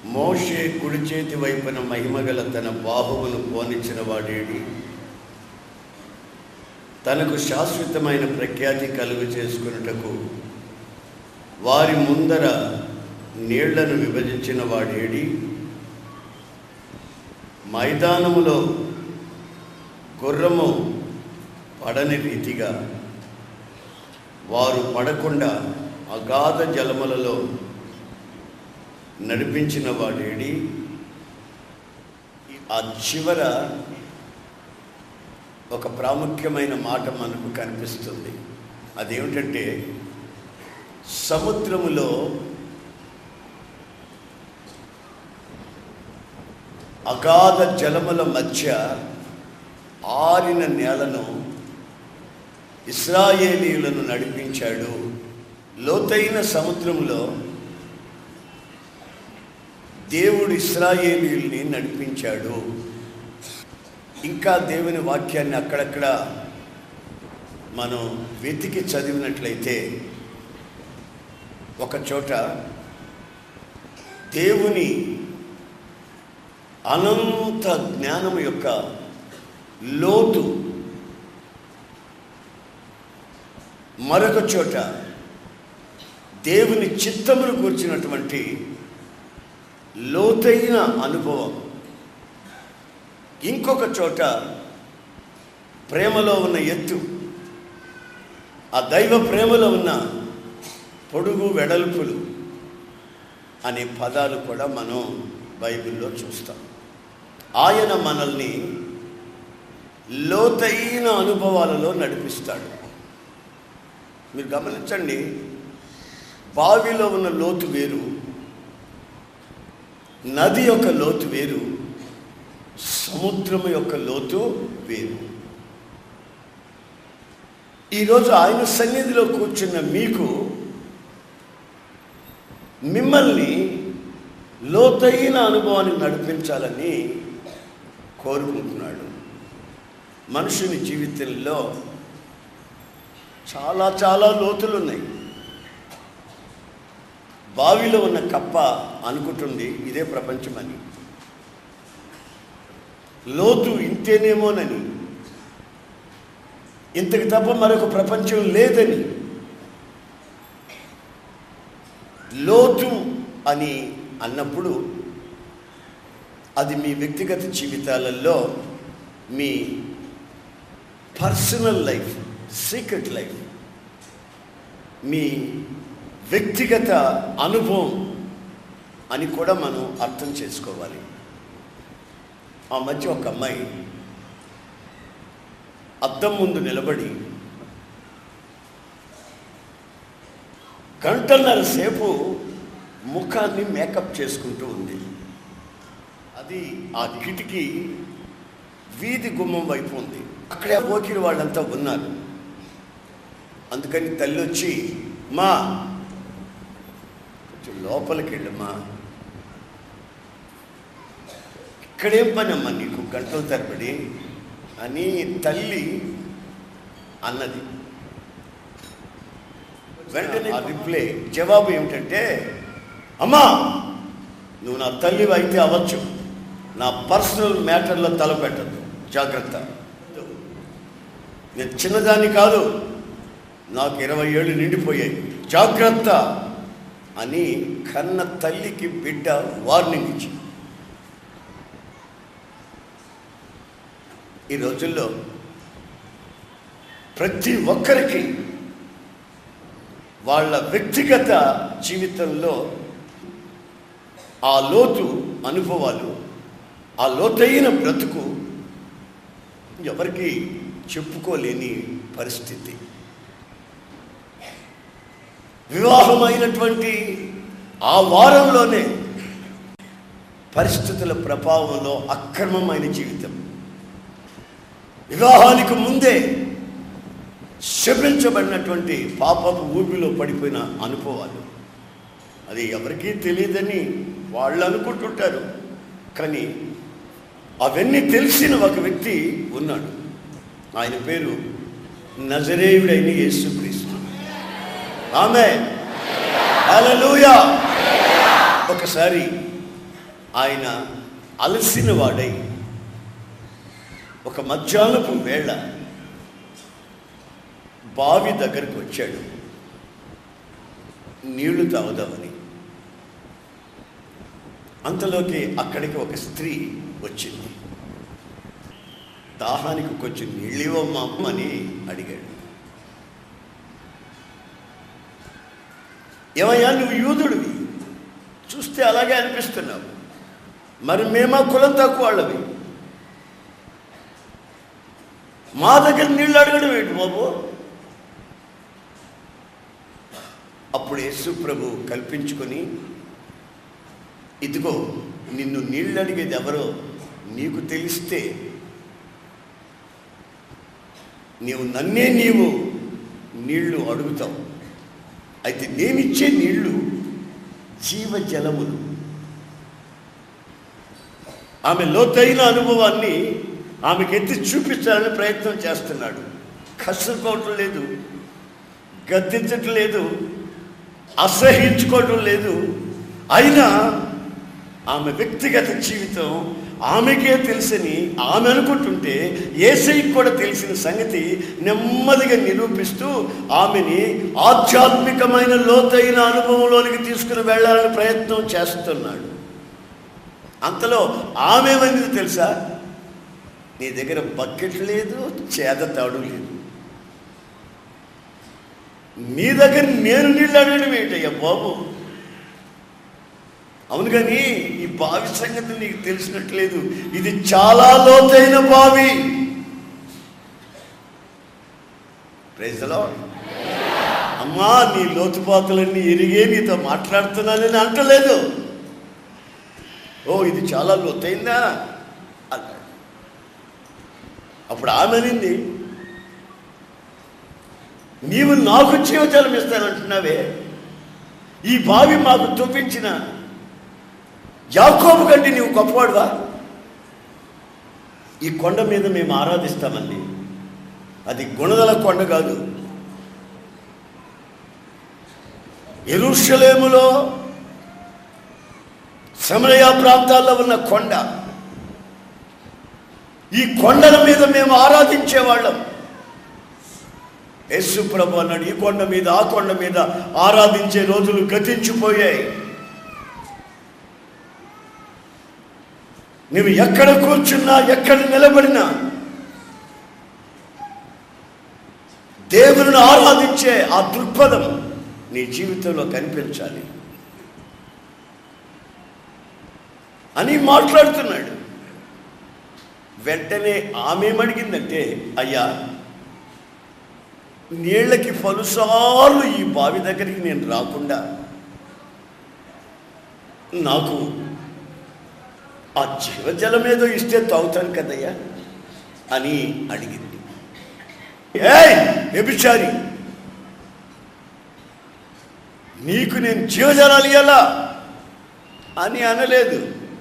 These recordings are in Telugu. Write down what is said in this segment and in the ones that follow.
మోషే కుడి చేతి వైపున మహిమగల తన బాహువును పోనిచ్చిన వాడేడి తనకు శాశ్వతమైన ప్రఖ్యాతి కలుగు చేసుకున్నటకు వారి ముందర నీళ్లను విభజించిన వాడేడి మైదానములో గుర్రము పడని రీతిగా వారు పడకుండా అగాధ జలములలో నడిపించిన వాడేడి ఆ చివర ఒక ప్రాముఖ్యమైన మాట మనకు కనిపిస్తుంది అదేమిటంటే సముద్రములో అగాధ జలముల మధ్య ఆరిన నేలను ఇస్రాయేలీలను నడిపించాడు లోతైన సముద్రంలో దేవుడు ఇస్రాయేలీల్ని నడిపించాడు ఇంకా దేవుని వాక్యాన్ని అక్కడక్కడ మనం వెతికి చదివినట్లయితే ఒక చోట దేవుని అనంత జ్ఞానం యొక్క లోతు మరొక చోట దేవుని చిత్తమును కూర్చున్నటువంటి లోతైన అనుభవం ఇంకొక చోట ప్రేమలో ఉన్న ఎత్తు ఆ దైవ ప్రేమలో ఉన్న పొడుగు వెడల్పులు అనే పదాలు కూడా మనం బైబిల్లో చూస్తాం ఆయన మనల్ని లోతైన అనుభవాలలో నడిపిస్తాడు మీరు గమనించండి బావిలో ఉన్న లోతు వేరు నది యొక్క లోతు వేరు సముద్రం యొక్క లోతు వేరు ఈరోజు ఆయన సన్నిధిలో కూర్చున్న మీకు మిమ్మల్ని లోతైన అనుభవాన్ని నడిపించాలని కోరుకుంటున్నాడు మనుషుని జీవితంలో చాలా చాలా లోతులు ఉన్నాయి బావిలో ఉన్న కప్ప అనుకుంటుంది ఇదే ప్రపంచమని లోతు ఇంతేనేమోనని ఇంతకు తప్ప మరొక ప్రపంచం లేదని లోతు అని అన్నప్పుడు అది మీ వ్యక్తిగత జీవితాలలో మీ పర్సనల్ లైఫ్ సీక్రెట్ లైఫ్ మీ వ్యక్తిగత అనుభవం అని కూడా మనం అర్థం చేసుకోవాలి ఆ మధ్య ఒక అమ్మాయి అద్దం ముందు నిలబడి గంటన్నర సేపు ముఖాన్ని మేకప్ చేసుకుంటూ ఉంది అది ఆ కిటికీ వీధి గుమ్మం వైపు ఉంది అక్కడే పోకిరి వాళ్ళంతా ఉన్నారు అందుకని తల్లి వచ్చి మా కొంచెం లోపలికి వెళ్ళమ్మా ఇక్కడేం పని అమ్మా నీకు గంటల తరబడి అని తల్లి అన్నది వెంటనే ఆ రిప్లై జవాబు ఏమిటంటే అమ్మా నువ్వు నా తల్లి అయితే అవ్వచ్చు నా పర్సనల్ మ్యాటర్లో తలపెట్టద్దు జాగ్రత్త నేను చిన్నదాన్ని కాదు నాకు ఇరవై ఏళ్ళు నిండిపోయాయి జాగ్రత్త అని కన్న తల్లికి బిడ్డ వార్నింగ్ ఇచ్చింది ఈ రోజుల్లో ప్రతి ఒక్కరికి వాళ్ళ వ్యక్తిగత జీవితంలో ఆ లోతు అనుభవాలు ఆ లోతైన బ్రతుకు ఎవరికి చెప్పుకోలేని పరిస్థితి వివాహమైనటువంటి ఆ వారంలోనే పరిస్థితుల ప్రభావంలో అక్రమమైన జీవితం వివాహానికి ముందే శపించబడినటువంటి పాపపు ఊపిలో పడిపోయిన అనుభవాలు అది ఎవరికీ తెలియదని వాళ్ళు అనుకుంటుంటారు కానీ అవన్నీ తెలిసిన ఒక వ్యక్తి ఉన్నాడు ఆయన పేరు నజరేయుడైన యేసుక్రీస్తు ఆమె హల్లెలూయా ఒకసారి ఆయన అలసిన వాడై ఒక మధ్యాహ్నపు వేళ బావి దగ్గరకు వచ్చాడు నీళ్లు తాగుదామని అంతలోకి అక్కడికి ఒక స్త్రీ వచ్చింది దాహానికి కొంచెం నీళ్ళు ఇవ్వమ్మా అని అడిగాడు ఏమయ్యా నువ్వు యూదుడివి చూస్తే అలాగే అనిపిస్తున్నావు మరి మేమా కులం తక్కువ వాళ్ళవి మా దగ్గర నీళ్ళు అడగడం ఏంటి బాబు అప్పుడు యేసు ప్రభు కల్పించుకొని ఇదిగో నిన్ను నీళ్ళు అడిగేది ఎవరో నీకు తెలిస్తే నీవు నన్నే నీవు నీళ్లు అడుగుతావు అయితే నేనిచ్చే నీళ్లు జీవజలములు ఆమె లోతైన అనుభవాన్ని ఆమెకి ఎత్తి చూపించాలని ప్రయత్నం చేస్తున్నాడు కష్టపోవటం లేదు గద్దించటం లేదు అసహించుకోవటం లేదు అయినా ఆమె వ్యక్తిగత జీవితం ఆమెకే తెలుసని ఆమె అనుకుంటుంటే ఏసైకి కూడా తెలిసిన సంగతి నెమ్మదిగా నిరూపిస్తూ ఆమెని ఆధ్యాత్మికమైన లోతైన అనుభవంలోనికి తీసుకుని వెళ్ళాలని ప్రయత్నం చేస్తున్నాడు అంతలో ఆమె ఏమైంది తెలుసా నీ దగ్గర బకెట్ లేదు చేద తాడు లేదు నీ దగ్గర నేను నీళ్ళు అడగడం ఏంటయ్యా బాబు అవును కానీ ఈ బావి సంగతి నీకు తెలిసినట్లేదు ఇది చాలా లోతైన బావి ప్రైజ్లో అమ్మా నీ లోతుపాతులన్నీ ఎరిగే నీతో మాట్లాడుతున్నానని అంటలేదు ఓ ఇది చాలా లోతైందా అన్నాడు అప్పుడు ఆమె అనింది నీవు నాకు జీవజలం ఇస్తానంటున్నావే ఈ బావి మాకు చూపించిన యాకోబు కంటే నీవు గొప్పవాడువా ఈ కొండ మీద మేము ఆరాధిస్తామండి అది గుణదల కొండ కాదు ఎరుషలేములో సమరయ ప్రాంతాల్లో ఉన్న కొండ ఈ కొండల మీద మేము ఆరాధించేవాళ్ళం యేసు ప్రభు అన్నాడు ఈ కొండ మీద ఆ కొండ మీద ఆరాధించే రోజులు గతించిపోయాయి నువ్వు ఎక్కడ కూర్చున్నా ఎక్కడ నిలబడినా దేవుని ఆరాధించే ఆ దృక్పథం నీ జీవితంలో కనిపించాలి అని మాట్లాడుతున్నాడు వెంటనే ఆమె ఏమడిగిందంటే అయ్యా నీళ్ళకి పలుసార్లు ఈ బావి దగ్గరికి నేను రాకుండా నాకు ఆ జీవజలం ఏదో ఇస్తే తాగుతాను కదయ్యా అని అడిగింది ఏయ్ వ్యభిచారి నీకు నేను జీవజలాలు ఇయ్యాలా అని అనలేదు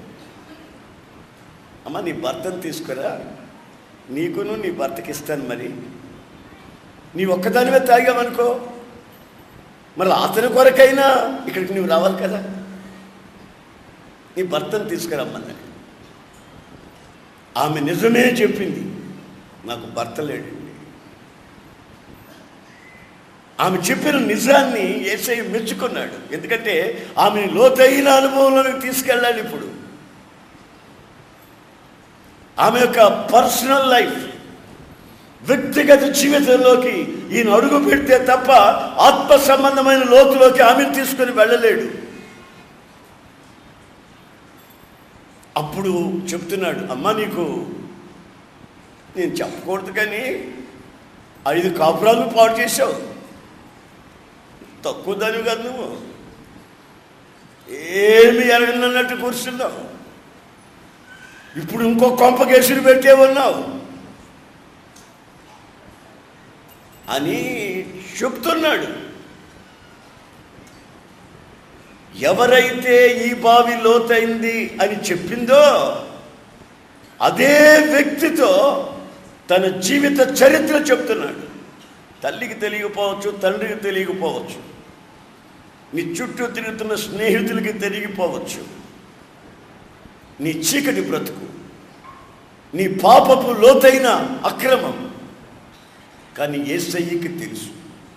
అమ్మ నీ భర్తను తీసుకురా నీకును నీ భర్తకి ఇస్తాను మరి నీ ఒక్కదానివే తాగామనుకో మరి అతని కొరకైనా ఇక్కడికి నువ్వు రావాలి కదా నీ భర్తను తీసుకురమ్మన్నది ఆమె నిజమే చెప్పింది నాకు భర్త లేడండి ఆమె చెప్పిన నిజాన్ని ఏసై మెచ్చుకున్నాడు ఎందుకంటే ఆమె లోతైన అనుభవంలోకి తీసుకెళ్ళాలి ఇప్పుడు ఆమె యొక్క పర్సనల్ లైఫ్ వ్యక్తిగత జీవితంలోకి ఈయన అడుగు పెడితే తప్ప ఆత్మ సంబంధమైన లోతులోకి ఆమెను తీసుకొని వెళ్ళలేడు అప్పుడు చెప్తున్నాడు అమ్మ నీకు నేను చెప్పకూడదు కానీ ఐదు కాపురాలు పాడు చేసావు తక్కువ దానివి కాదు నువ్వు ఏమి ఎరగనన్నట్టు కూర్చున్నావు ఇప్పుడు ఇంకో కొంప కేసులు పెట్టే ఉన్నావు అని చెప్తున్నాడు ఎవరైతే ఈ బావి లోతైంది అని చెప్పిందో అదే వ్యక్తితో తన జీవిత చరిత్ర చెప్తున్నాడు తల్లికి తెలియకపోవచ్చు తండ్రికి తెలియకపోవచ్చు నీ చుట్టూ తిరుగుతున్న స్నేహితులకి తెలియకపోవచ్చు నీ చీకటి బ్రతుకు నీ పాపపు లోతైన అక్రమం కానీ ఏసయ్యకి తెలుసు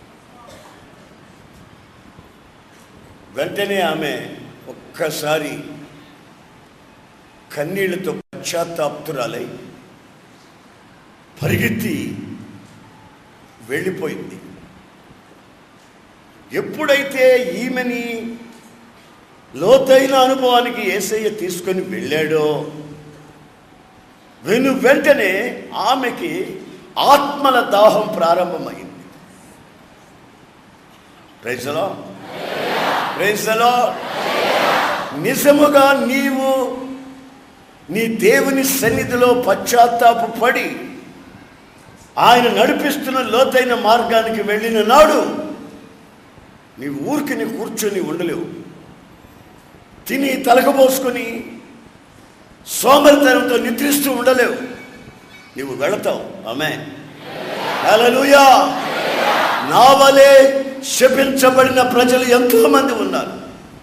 వెంటనే ఆమె ఒక్కసారి కన్నీళ్లతో పశ్చాత్తాప్తురాలై పరిగెత్తి వెళ్ళిపోయింది ఎప్పుడైతే ఈమెని లోతైన అనుభవానికి ఏసయ్య తీసుకొని వెళ్ళాడో వెను వెంటనే ఆమెకి ఆత్మల దాహం ప్రారంభమైంది ప్రైజలో ప్రైజలో నిజముగా నీవు నీ దేవుని సన్నిధిలో పశ్చాత్తాప పడి ఆయన నడిపిస్తున్న లోతైన మార్గానికి వెళ్ళిన నాడు నీ ఊరికి నీ కూర్చొని ఉండలేవు తిని తలకబోసుకొని సోమరితనంతో నిద్రిస్తూ ఉండలేవు నువ్వు వెళతావు ఆమె హల్లెలూయా నా వలే శపించబడిన ప్రజలు ఎంతో మంది ఉన్నారు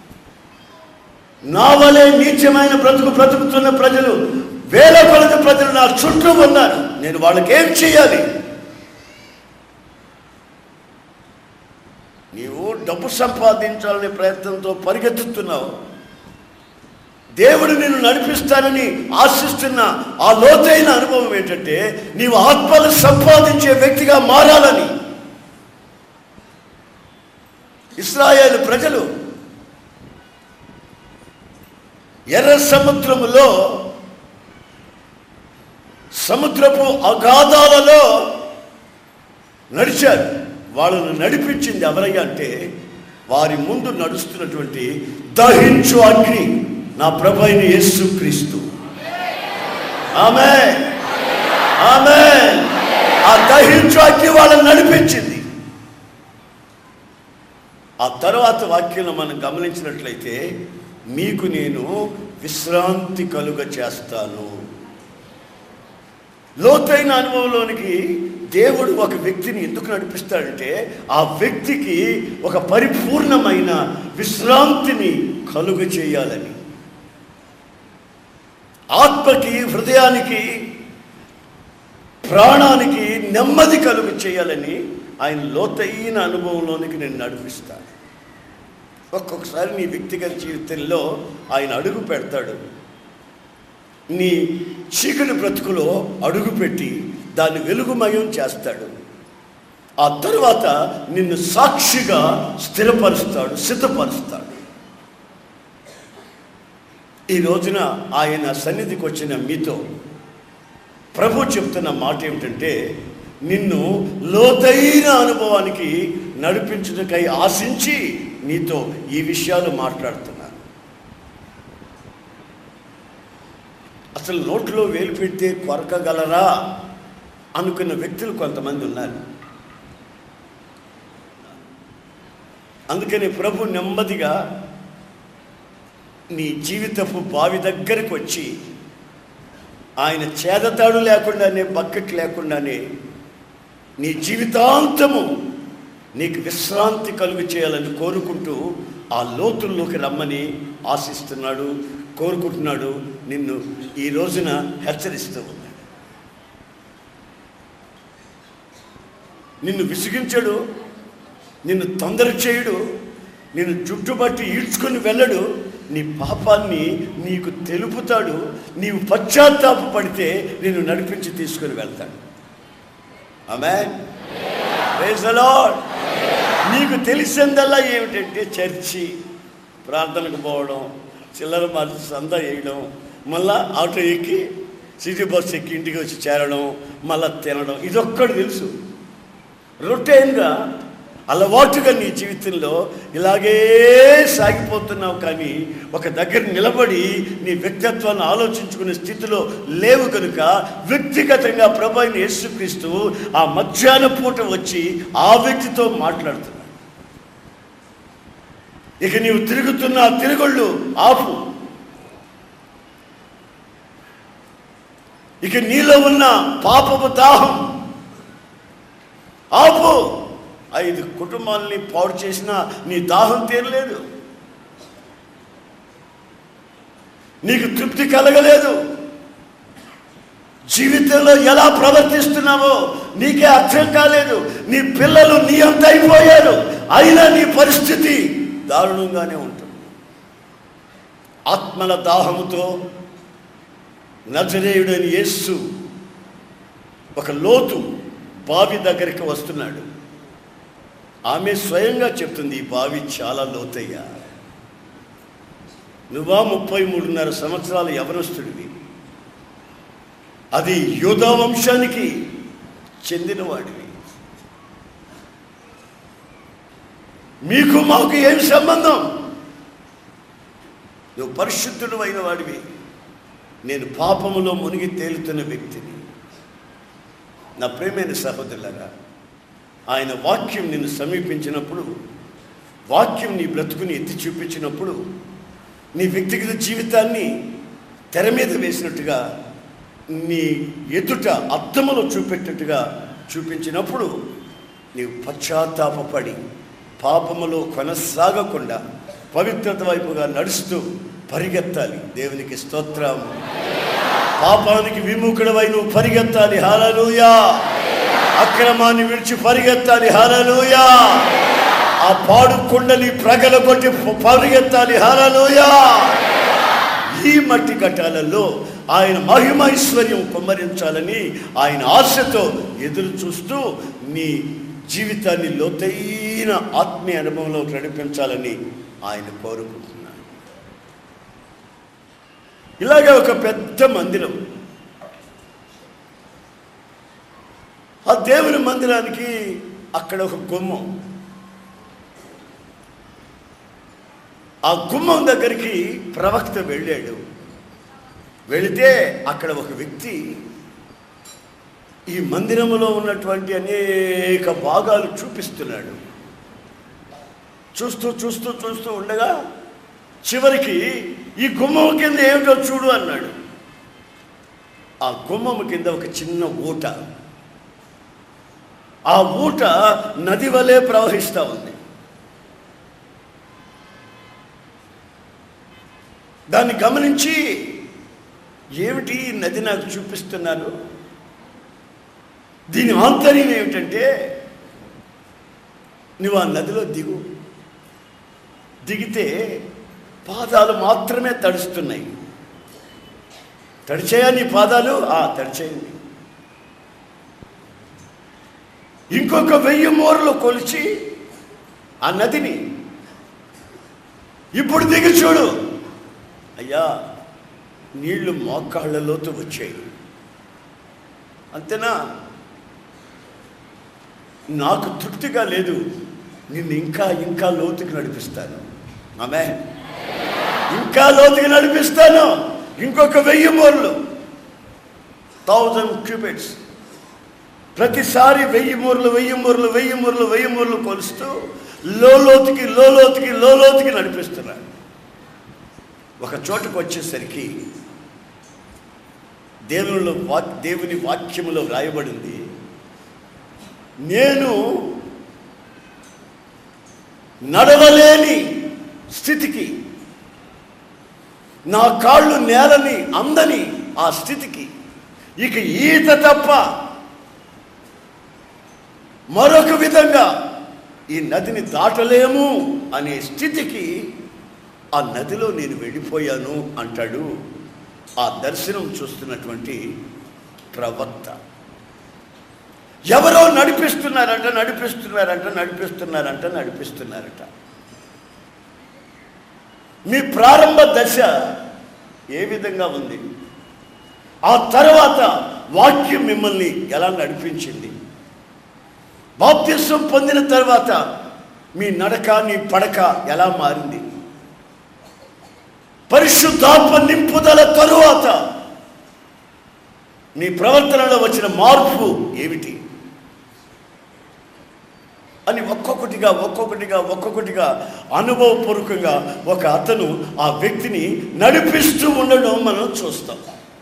నా వలే నీచమైన బ్రతుకు బ్రతుకుతున్న ప్రజలు వేల కొలది ప్రజలు నా చుట్టూ ఉన్నారు నేను వాళ్ళకి ఏం చేయాలి నీవు డబ్బు సంపాదించాలనే ప్రయత్నంతో పరిగెత్తుతున్నావు దేవుడు నిన్ను నడిపిస్తానని ఆశిస్తున్న ఆ లోతైన అనుభవం ఏంటంటే నీవు ఆత్మలు సంపాదించే వ్యక్తిగా మారాలని ఇస్రాయేల్ ప్రజలు ఎర్ర సముద్రములో సముద్రపు అగాధాలలో నడిచారు వాళ్ళను నడిపించింది ఎవరయ్యా అంటే వారి ముందు నడుస్తున్నటువంటి దహించు అగ్ని నా ప్రభు అయిన యేసు క్రీస్తు ఆమె ఆమె ఆ దహించు అగ్ని వాళ్ళని నడిపించింది ఆ తర్వాత వాక్యంలో మనం గమనించినట్లయితే మీకు నేను విశ్రాంతి కలుగ చేస్తాను లోతైన అనుభవంలోనికి దేవుడు ఒక వ్యక్తిని ఎందుకు నడిపిస్తాడంటే ఆ వ్యక్తికి ఒక పరిపూర్ణమైన విశ్రాంతిని కలుగ చేయాలని ఆత్మకి హృదయానికి ప్రాణానికి నెమ్మది కలుగు చేయాలని ఆయన లోతైన అనుభవంలోనికి నేను నడిపిస్తాను ఒక్కొక్కసారి నీ వ్యక్తిగత జీవితంలో ఆయన అడుగు పెడతాడు నీ చీకటి బ్రతుకులో అడుగుపెట్టి దాన్ని వెలుగుమయం చేస్తాడు ఆ తరువాత నిన్ను సాక్షిగా స్థిరపరుస్తాడు సిద్ధపరుస్తాడు ఈ రోజున ఆయన సన్నిధికి వచ్చిన మీతో ప్రభు చెప్తున్న మాట ఏమిటంటే నిన్ను లోతైన అనుభవానికి నడిపించుటకై ఆశించి నీతో ఈ విషయాలు మాట్లాడుతున్నారు అసలు నోట్లో వేలు పెడితే కొరకగలరా అనుకున్న వ్యక్తులు కొంతమంది ఉన్నారు అందుకని ప్రభు నెమ్మదిగా నీ జీవితపు బావి దగ్గరికి వచ్చి ఆయన చేదతాడు లేకుండానే బకెట్ లేకుండానే నీ జీవితాంతము నీకు విశ్రాంతి కలుగు చేయాలని కోరుకుంటూ ఆ లోతుల్లోకి రమ్మని ఆశిస్తున్నాడు కోరుకుంటున్నాడు నిన్ను ఈ రోజున హెచ్చరిస్తూ ఉన్నాడు నిన్ను విసిగించడు నిన్ను తొందర చేయడు నిన్ను జుట్టుబట్టి ఈడ్చుకొని వెళ్ళడు నీ పాపాన్ని నీకు తెలుపుతాడు నీవు పశ్చాత్తాప పడితే నిన్ను నడిపించి తీసుకొని వెళ్తాడు ఆమె నీకు తెలిసిందల్లా ఏమిటంటే చర్చి ప్రార్థనకు పోవడం చిల్లర మార్చి సందా వేయడం మళ్ళా ఆటో ఎక్కి సిటీ బస్ ఎక్కి ఇంటికి వచ్చి చేరడం మళ్ళా తినడం ఇదొక్కడు తెలుసు రొటైన్గా అలవాటుగా నీ జీవితంలో ఇలాగే సాగిపోతున్నావు కానీ ఒక దగ్గర నిలబడి నీ వ్యక్తిత్వాన్ని ఆలోచించుకునే స్థితిలో లేవు కనుక వ్యక్తిగతంగా ప్రభు అయిన యేసుక్రీస్తు ఆ మధ్యాహ్న పూట వచ్చి ఆ వ్యక్తితో మాట్లాడుతున్నాడు ఇక నీవు తిరుగుతున్న ఆ తిరుగుళ్ళు ఆపు ఇక నీలో ఉన్న పాపపు దాహం ఆపు ఐదు కుటుంబాలని పాడు చేసినా నీ దాహం తీరలేదు నీకు తృప్తి కలగలేదు జీవితంలో ఎలా ప్రవర్తిస్తున్నావో నీకే అర్థం కాలేదు నీ పిల్లలు నీ అంత అయిపోయారు అయినా నీ పరిస్థితి దారుణంగానే ఉంటుంది ఆత్మల దాహముతో నజరేయుడని యేస్సు ఒక లోతు బావి దగ్గరికి వస్తున్నాడు ఆమె స్వయంగా చెప్తుంది ఈ బావి చాలా లోతయ్యా నువ్వా ముప్పై మూడున్నర సంవత్సరాల యవనస్తుడివి అది యూదా వంశానికి చెందినవాడివి మీకు మాకు ఏం సంబంధం నువ్వు పరిశుద్ధుడు అయిన వాడివి నేను పాపములో మునిగి తేలుతున్న వ్యక్తిని నా ప్రేమైన సహోదరులారా ఆయన వాక్యం నిన్ను సమీపించినప్పుడు వాక్యం నీ బ్రతుకుని ఎత్తి చూపించినప్పుడు నీ వ్యక్తిగత జీవితాన్ని తెర మీద వేసినట్టుగా నీ ఎదుట అద్దములో చూపెట్టినట్టుగా చూపించినప్పుడు నీవు పశ్చాత్తాపడి పాపములో కొనసాగకుండా పవిత్రత వైపుగా నడుస్తూ పరిగెత్తాలి దేవునికి స్తోత్రం పాపానికి విముఖుడవై నువ్వు పరిగెత్తాలి హాలలుయా అక్రమాన్ని విడిచి పరిగెత్తాలి హాలలుయా ఆ పాడు కొండని ప్రగల కొట్టి పరిగెత్తాలి హాలలుయా ఈ మట్టి కట్టాలలో ఆయన మహిమైశ్వర్యం కుమ్మరించాలని ఆయన ఆశతో ఎదురు చూస్తూ నీ జీవితాన్ని లోతైన ఆత్మీయ అనుభవంలో నడిపించాలని ఆయన కోరుకుంటున్నాడు ఇలాగే ఒక పెద్ద మందిరం ఆ దేవుని మందిరానికి అక్కడ ఒక గుమ్మం ఆ గుమ్మం దగ్గరికి ప్రవక్త వెళ్ళాడు వెళితే అక్కడ ఒక వ్యక్తి ఈ మందిరములో ఉన్నటువంటి అనేక భాగాలు చూపిస్తున్నాడు చూస్తూ చూస్తూ చూస్తూ ఉండగా చివరికి ఈ గుమ్మం కింద ఏమిటో చూడు అన్నాడు ఆ గుమ్మం కింద ఒక చిన్న ఊట ఆ ఊట నది వలె ప్రవహిస్తూ ఉంది దాన్ని గమనించి ఏమిటి ఈ నది నాకు చూపిస్తున్నాను దీని ఆంతర్యం ఏమిటంటే నువ్వు ఆ నదిలో దిగు దిగితే పాదాలు మాత్రమే తడుస్తున్నాయి తడిచేయా నీ పాదాలు ఆ తడిచేయండి ఇంకొక వెయ్యి మూరలు కొలిచి ఆ నదిని ఇప్పుడు దిగి చూడు అయ్యా నీళ్లు మోకాళ్ళలోతు వచ్చాయి అంతేనా నాకు తృప్తిగా లేదు నిన్ను ఇంకా ఇంకా లోతుకి నడిపిస్తాను ఆమె ఇంకా లోతుకి నడిపిస్తాను ఇంకొక వెయ్యి మూరలు థౌజండ్ క్యూబిట్స్ ప్రతిసారి వెయ్యి మూరలు వెయ్యి మూరలు వెయ్యి మూరలు వెయ్యి మూరలు కొలుస్తూ లోలోతుకి లోలోతుకి లోలోతుకి నడిపిస్తున్నాడు ఒక చోటుకు వచ్చేసరికి దేవునిలో వాక్ దేవుని వాక్యములో వ్రాయబడింది నేను నడవలేని స్థితికి నా కాళ్ళు నేలని అందని ఆ స్థితికి ఇక ఈత తప్ప మరొక విధంగా ఈ నదిని దాటలేము అనే స్థితికి ఆ నదిలో నేను వెళ్ళిపోయాను అంటాడు ఆ దర్శనం చూస్తున్నటువంటి ప్రవక్త ఎవరో నడిపిస్తున్నారంట నడిపిస్తున్నారంట నడిపిస్తున్నారంట నడిపిస్తున్నారట మీ ప్రారంభ దశ ఏ విధంగా ఉంది ఆ తర్వాత వాక్యం మిమ్మల్ని ఎలా నడిపించింది బాప్తిస్వం పొందిన తర్వాత మీ నడక మీ పడక ఎలా మారింది పరిశుద్ధాత్మ నింపుదల తరువాత నీ ప్రవర్తనలో వచ్చిన మార్పు ఏమిటి అని ఒక్కొక్కటిగా ఒక్కొక్కటిగా ఒక్కొక్కటిగా అనుభవపూర్వకంగా ఒక అతను ఆ వ్యక్తిని నడిపిస్తూ ఉండడం మనం చూస్తాం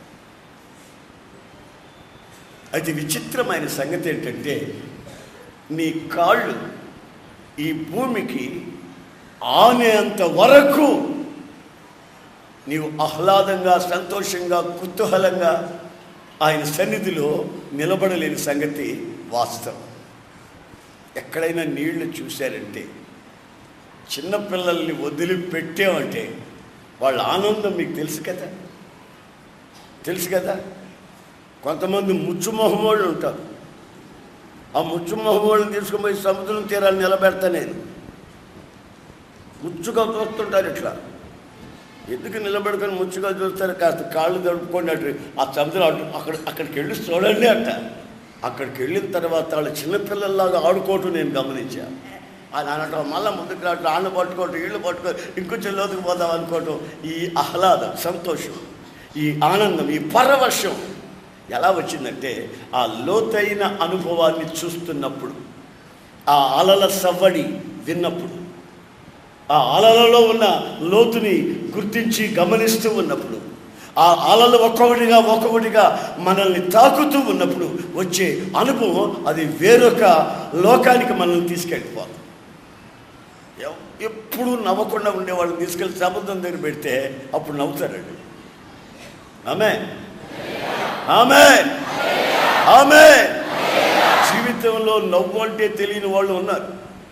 అయితే విచిత్రమైన సంగతి ఏంటంటే నీ కాళ్ళు ఈ భూమికి ఆనేంత వరకు నీవు ఆహ్లాదంగా సంతోషంగా కుతూహలంగా ఆయన సన్నిధిలో నిలబడలేని సంగతి వాస్తవం ఎక్కడైనా నీళ్లు చూశారంటే చిన్నపిల్లల్ని వదిలిపెట్టామంటే వాళ్ళ ఆనందం మీకు తెలుసు కదా తెలుసు కదా కొంతమంది ముచ్చుమొహం వాళ్ళు ఉంటారు ఆ ముచ్చుమొహం వాళ్ళని తీసుకుని పోయి సముద్రం తీరాన్ని నిలబెడతా నేను ముచ్చుగా చూస్తుంటారు ఇట్లా ఎందుకు నిలబెడుకొని ముచ్చుగా చూస్తారు కాస్త కాళ్ళు తడుపుకొని అటు ఆ సముద్రం అటు అక్కడ అక్కడికి వెళ్ళి చూడండి అంట అక్కడికి వెళ్ళిన తర్వాత వాళ్ళు చిన్నపిల్లల్లాగా ఆడుకోవటం నేను గమనించాను ఆయన అనటం మళ్ళీ ముందుకు రావటం ఆన్న పట్టుకోవటం ఇళ్ళు పట్టుకో ఇంకొంచెం లోతుకు పోదాం అనుకోవటం ఈ ఆహ్లాదం సంతోషం ఈ ఆనందం ఈ పరవశం ఎలా వచ్చిందంటే ఆ లోతైన అనుభవాన్ని చూస్తున్నప్పుడు ఆ అలల సవ్వడి విన్నప్పుడు ఆ అలలలో ఉన్న లోతుని గుర్తించి గమనిస్తూ ఉన్నప్పుడు ఆ అలలు ఒక్కొక్కటిగా ఒక్కొక్కటిగా మనల్ని తాకుతూ ఉన్నప్పుడు వచ్చే అనుభవం అది వేరొక లోకానికి మనల్ని తీసుకెళ్ళిపోదు ఎవ్- ఎప్పుడు నవ్వకుండా ఉండేవాళ్ళని తీసుకెళ్ళి సముద్రం దగ్గర పెడితే అప్పుడు నవ్వుతారండి ఆమె ఆమె ఆమె జీవితంలో నవ్వు అంటే తెలియని వాళ్ళు ఉన్నారు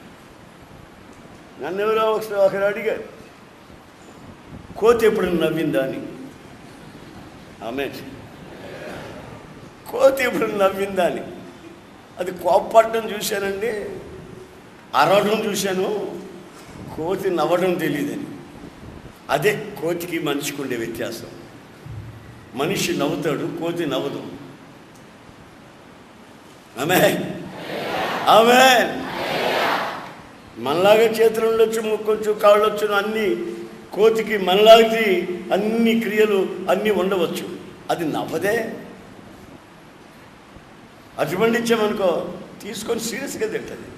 నన్ను ఎవరో ఒకసారి ఒకరు అడిగారు కోతి ఎప్పుడు నవ్విందా అని ఆమె కోతి ఎప్పుడు నవ్విందా అని అది కోప్పడడం చూశానండి అరవడం చూశాను కోతి నవ్వడం తెలియదని అదే కోతికి మనిషికి ఉండే వ్యత్యాసం మనిషి నవ్వుతాడు కోతి నవ్వదు ఆమె ఆమె మనలాగా చేతులు ఉండొచ్చు ముక్కొచ్చు కాళ్ళు వచ్చు అన్ని కోతికి మనలాగి అన్ని క్రియలు అన్నీ ఉండవచ్చు అది నవ్వదే అటువంటి ఇచ్చామనుకో తీసుకొని సీరియస్గా తింటుంది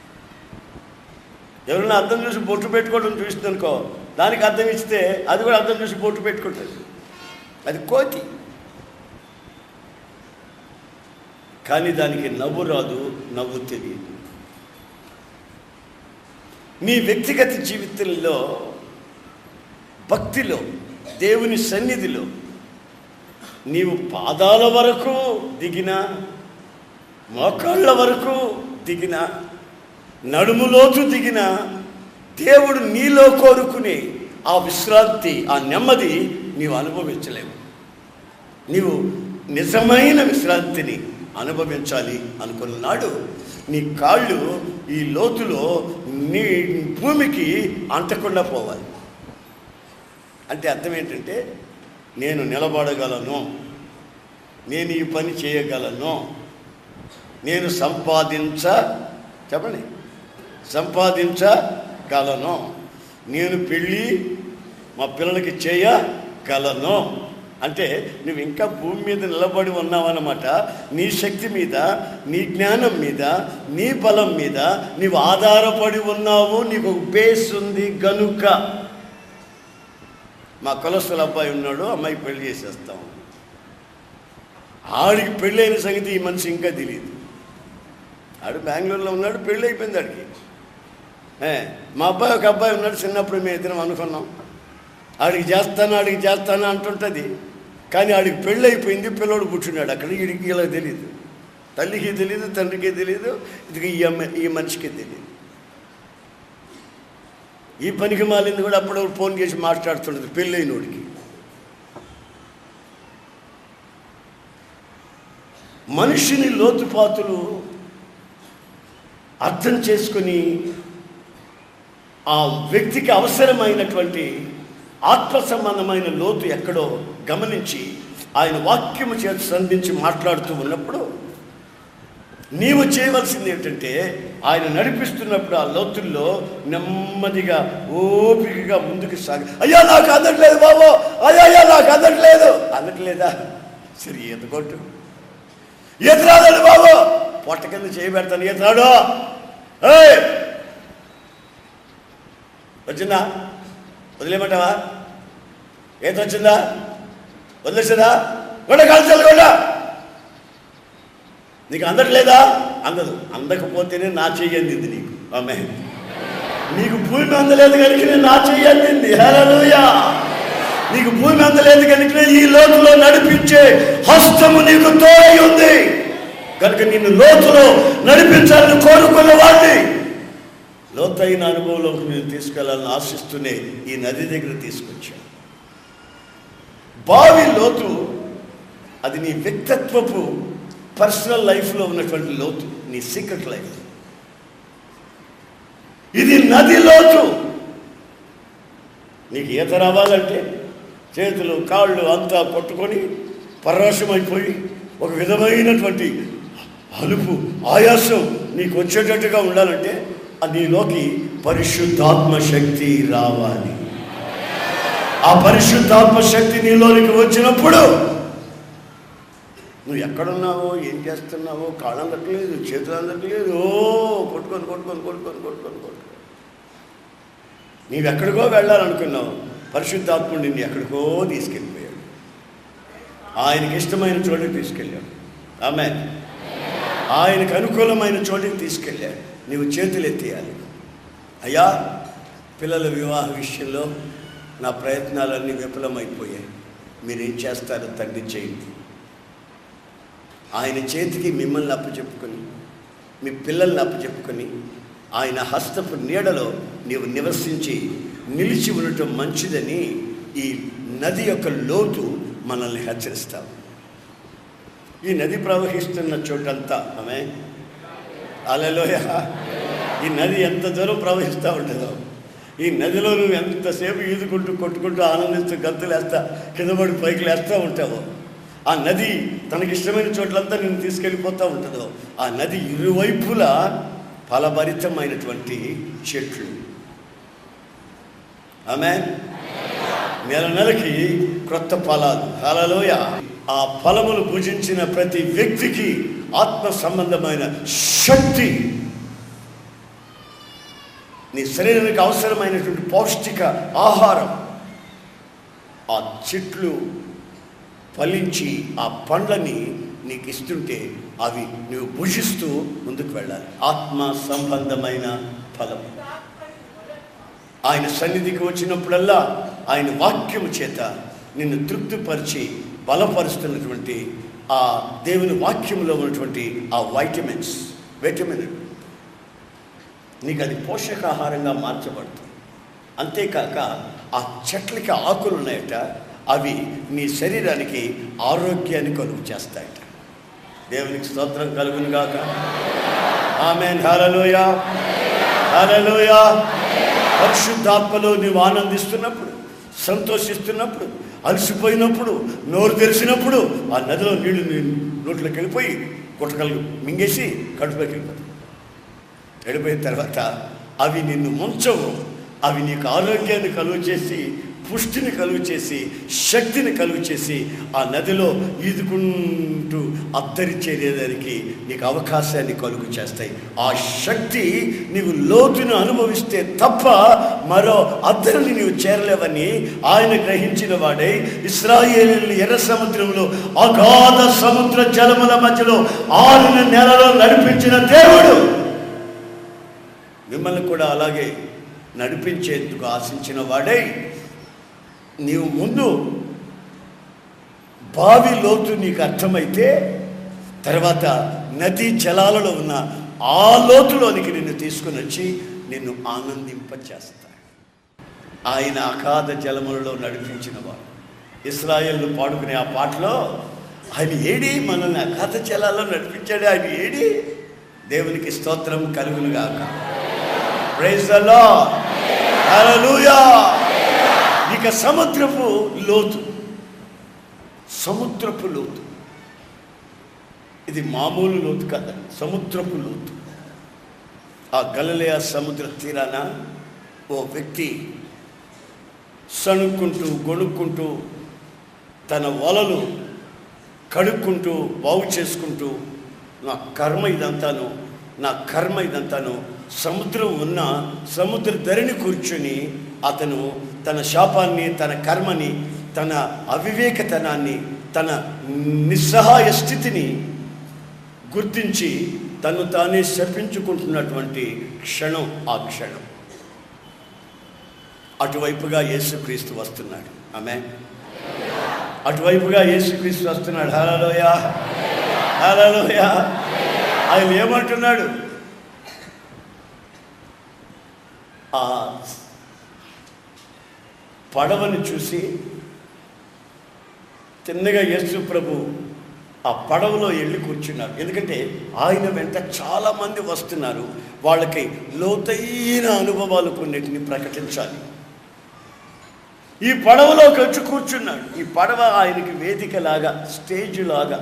ఎవరైనా అర్థం చూసి బొట్టు పెట్టుకోవడం చూస్తుంది అనుకో దానికి అర్థం ఇస్తే అది కూడా అర్థం చూసి బొట్టు పెట్టుకుంటుంది అది కోతి కానీ దానికి నవ్వు రాదు నవ్వు తెలియదు నీ వ్యక్తిగత జీవితంలో భక్తిలో దేవుని సన్నిధిలో నీవు పాదాల వరకు దిగిన మోకాళ్ళ వరకు దిగిన నడుములోతు దిగిన దేవుడు నీలో కోరుకునే ఆ విశ్రాంతి ఆ నెమ్మది నీవు అనుభవించలేవు నీవు నిజమైన విశ్రాంతిని అనుభవించాలి అనుకున్నాడు నీ కాళ్ళు ఈ లోతులో నీ భూమికి అంటకుండా పోవాలి అంటే అర్థం ఏంటంటే నేను నిలబడగలను నేను ఈ పని చేయగలను నేను సంపాదించ చెప్పండి సంపాదించగలను నేను పెళ్ళి మా పిల్లలకి చేయగలను అంటే నువ్వు ఇంకా భూమి మీద నిలబడి ఉన్నావన్నమాట నీ శక్తి మీద నీ జ్ఞానం మీద నీ బలం మీద నీవు ఆధారపడి ఉన్నావు నీకు ఒక బేస్ ఉంది గనుక మా కొలస్ట్రాల్ అబ్బాయి ఉన్నాడు అమ్మాయికి పెళ్లి చేసేస్తాం ఆడికి పెళ్ళైన సంగతి ఈ మనిషి ఇంకా తెలియదు ఆడు బెంగళూరులో ఉన్నాడు పెళ్ళి అయిపోయింది ఆడికి ఏ, మా అబ్బాయి ఒక అబ్బాయి ఉన్నాడు చిన్నప్పుడు మేము ఇద్దరం అనుకున్నాం ఆడికి చేస్తాను ఆడికి చేస్తాను అంటుంటుంది కానీ ఆడికి పెళ్ళి అయిపోయింది పిల్లోడు పుట్టినాడు అక్కడ వీడికి ఇలా తెలియదు తల్లికి తెలియదు తండ్రికి తెలియదు ఇది ఈ అమ్మ ఈ మనిషికి తెలియదు ఈ పనికి మాలింది కూడా అప్పుడప్పుడు ఫోన్ చేసి మాట్లాడుతుండదు పెళ్ళైనోడికి మనిషిని లోతుపాతులు అర్థం చేసుకుని ఆ వ్యక్తికి అవసరమైనటువంటి ఆత్మ సంబంధమైన లోతు ఎక్కడో గమనించి ఆయన వాక్యము చేత సంధించి మాట్లాడుతూ ఉన్నప్పుడు నీవు చేయవలసింది ఏంటంటే ఆయన నడిపిస్తున్నప్పుడు ఆ లోతుల్లో నెమ్మదిగా ఓపికగా ముందుకు సాగి అయ్యా నాకు అందట్లేదు బాబు అయ్యా అయ్యా నాకు అందట్లేదు అందట్లేదా సరే ఈత కొట్టు ఈత రాదండి బాబు పొట్ట కింద చేయబెడతాను ఈత రాడు ఏయ్! వచ్చిందా వదిలేమంటావా ఈత వచ్చిందా వదిలేసిందా కూడా కాల్చాలి కూడా నీకు అందట్లేదా అందదు అందకపోతేనే నా చెయ్యి అందింది నీకు ఆమె నీకు భూమి అందలేదు కనుక నేను నా చెయ్యి అందింది హల్లెలూయా నీకు భూమి అందలేదు కనుక ఈ లోతులో నడిపించే హస్తము నీకు తోడై ఉంది కనుక నిన్ను లోతులో నడిపించాలని కోరుకున్న వాడిని లోతైన అనుభవంలోకి నేను తీసుకెళ్లాలని ఆశిస్తూనే ఈ నది దగ్గర తీసుకొచ్చాను బావి లోతు అది నీ వ్యక్తిత్వపు పర్సనల్ లైఫ్లో ఉన్నటువంటి లోతు నీ సీక్రెట్ లైఫ్ ఇది నది లోతు నీకు ఈత రావాలంటే చేతులు కాళ్ళు అంతా కొట్టుకొని పరవశమైపోయి ఒక విధమైనటువంటి అలుపు ఆయాసం నీకు వచ్చేటట్టుగా ఉండాలంటే ఆ నీలోకి పరిశుద్ధాత్మ శక్తి రావాలి ఆ పరిశుద్ధాత్మ శక్తి నీలోనికి వచ్చినప్పుడు నువ్వు ఎక్కడున్నావో ఏం చేస్తున్నావో కాళ్ళు అందట్లేదు చేతులు అందట్లేదు ఓ కొట్టుకొని కొట్టుకొని కొట్టుకొని కొట్టుకొని కొట్టుకొని నీవు ఎక్కడికో వెళ్ళాలనుకున్నావు పరిశుద్ధాత్ముడు నిన్ను ఎక్కడికో తీసుకెళ్ళిపోయాడు ఆయనకి ఇష్టమైన చోటుకి తీసుకెళ్ళాడు ఆమె ఆయనకు అనుకూలమైన చోటికి తీసుకెళ్ళాడు నీవు చేతులు ఎత్తేయాలి అయ్యా పిల్లల వివాహ విషయంలో నా ప్రయత్నాలన్నీ విఫలమైపోయాయి మీరేం చేస్తారో తండ్రి చేయండి ఆయన చేతికి మిమ్మల్ని అప్పచెప్పుకొని మీ పిల్లల్ని అప్పచెప్పుకొని ఆయన హస్తపు నీడలో నీవు నివసించి నిలిచి ఉండటం మంచిదని ఈ నది యొక్క లోతు మనల్ని హెచ్చరిస్తాం ఈ నది ప్రవహిస్తున్న చోటంతా ఆమె అలలోయ ఈ నది ఎంత దూరం ప్రవహిస్తూ ఉంటుందో ఈ నదిలో నువ్వు ఎంతసేపు ఈదుకుంటూ కొట్టుకుంటూ ఆనందిస్తూ గంతులు వేస్తా కింద పడి పైకి లేస్తూ ఉంటావో ఆ నది తనకిష్టమైన చోట్లంతా నేను తీసుకెళ్ళిపోతూ ఉంటుందో ఆ నది ఇరువైపులా ఫలభరితమైనటువంటి చెట్లు ఆమె నెల నెలకి క్రొత్త ఫలాలు హలలోయ ఆ ఫలములు భుజించిన ప్రతి వ్యక్తికి ఆత్మ సంబంధమైన శక్తి నీ శరీరానికి అవసరమైనటువంటి పౌష్టిక ఆహారం ఆ చెట్లు ఫలించి ఆ పండ్లని నీకు ఇస్తుంటే అవి నువ్వు భుజిస్తూ ముందుకు వెళ్ళాలి ఆత్మ సంబంధమైన ఫలం ఆయన సన్నిధికి వచ్చినప్పుడల్లా ఆయన వాక్యము చేత నిన్ను తృప్తిపరిచి బలపరుస్తున్నటువంటి ఆ దేవుని వాక్యంలో ఉన్నటువంటి ఆ వైటమిన్స్ విటమిన్ నీకు అది పోషకాహారంగా మార్చబడుతుంది అంతేకాక ఆ చెట్లకి ఆకులు ఉన్నాయట అవి నీ శరీరానికి ఆరోగ్యాన్ని కలుగు చేస్తాయట దేవునికి స్తోత్రం కలుగును గాక ఆమె హాలలోయ హాలలోయ పరిశుద్ధాత్మలో నీవు ఆనందిస్తున్నప్పుడు సంతోషిస్తున్నప్పుడు అలసిపోయినప్పుడు నోరు తెరిచినప్పుడు ఆ నదిలో నీళ్లు నీ నోట్లోకి వెళ్ళిపోయి గుట్టకలు మింగేసి కడుపులోకి వెళ్ళిపోతాయి వెళ్ళిపోయిన తర్వాత అవి నిన్ను ముంచవు అవి నీకు ఆరోగ్యాన్ని కలుగు చేసి పుష్టిని కలుగు చేసి శక్తిని కలుగు చేసి ఆ నదిలో ఈదుకుంటూ అద్దరిచేదానికి నీకు అవకాశాన్ని కలుగు చేస్తాయి ఆ శక్తి నీవు లోతును అనుభవిస్తే తప్ప మరో అద్దరిని నీవు చేరలేవని ఆయన గ్రహించిన వాడై ఇస్రాయేలీలు ఎర్ర సముద్రంలో అగాధ సముద్ర జలముల మధ్యలో ఆరిన నెలలో నడిపించిన దేవుడు మిమ్మల్ని కూడా అలాగే నడిపించేందుకు ఆశించిన వాడై నీవు ముందు బావి లోతు నీకు అర్థమైతే తర్వాత నదీ జలాలలో ఉన్న ఆ లోతులోనికి నిన్ను తీసుకుని వచ్చి నిన్ను ఆనందింపచేస్తాడు ఆయన అగాధ జలములలో నడిపించిన వాడు ఇస్రాయేల్ను పాడుకునే ఆ పాటలో ఆయన ఏడి మనల్ని అగాధ జలాల్లో నడిపించాడు ఆయన ఏడి దేవునికి స్తోత్రం కలుగునుగాక ప్రైజ్ ద లార్డ్ హల్లెలూయా ఇక సముద్రపు లోతు సముద్రపు లోతు ఇది మామూలు లోతు కాదండి సముద్రపు లోతు ఆ గలలయ సముద్ర తీరాన ఓ వ్యక్తి సణుక్కుంటూ గొణుక్కుంటూ తన వలలు కడుక్కుంటూ బాగు చేసుకుంటూ నా కర్మ ఇదంతాను నా కర్మ ఇదంతాను సముద్రం ఉన్న సముద్ర ధరిని కూర్చుని అతను తన శాపాన్ని తన కర్మని తన అవివేకతనాన్ని తన నిస్సహాయ స్థితిని గుర్తించి తను తానే శపించుకుంటున్నటువంటి క్షణం ఆ క్షణం అటువైపుగా యేసుక్రీస్తు వస్తున్నాడు ఆమె అటువైపుగా యేసుక్రీస్తు వస్తున్నాడు హలోయ హలోయ ఆయన ఏమంటున్నాడు ఆ పడవని చూసి తిన్నగా యేసు ప్రభు ఆ పడవలో వెళ్ళి కూర్చున్నారు ఎందుకంటే ఆయన వెంట చాలామంది వస్తున్నారు వాళ్ళకి లోతైన అనుభవాలు కొన్నిటిని ప్రకటించాలి ఈ పడవలోకి వచ్చి కూర్చున్నాడు ఈ పడవ ఆయనకి వేదిక లాగా స్టేజ్ లాగా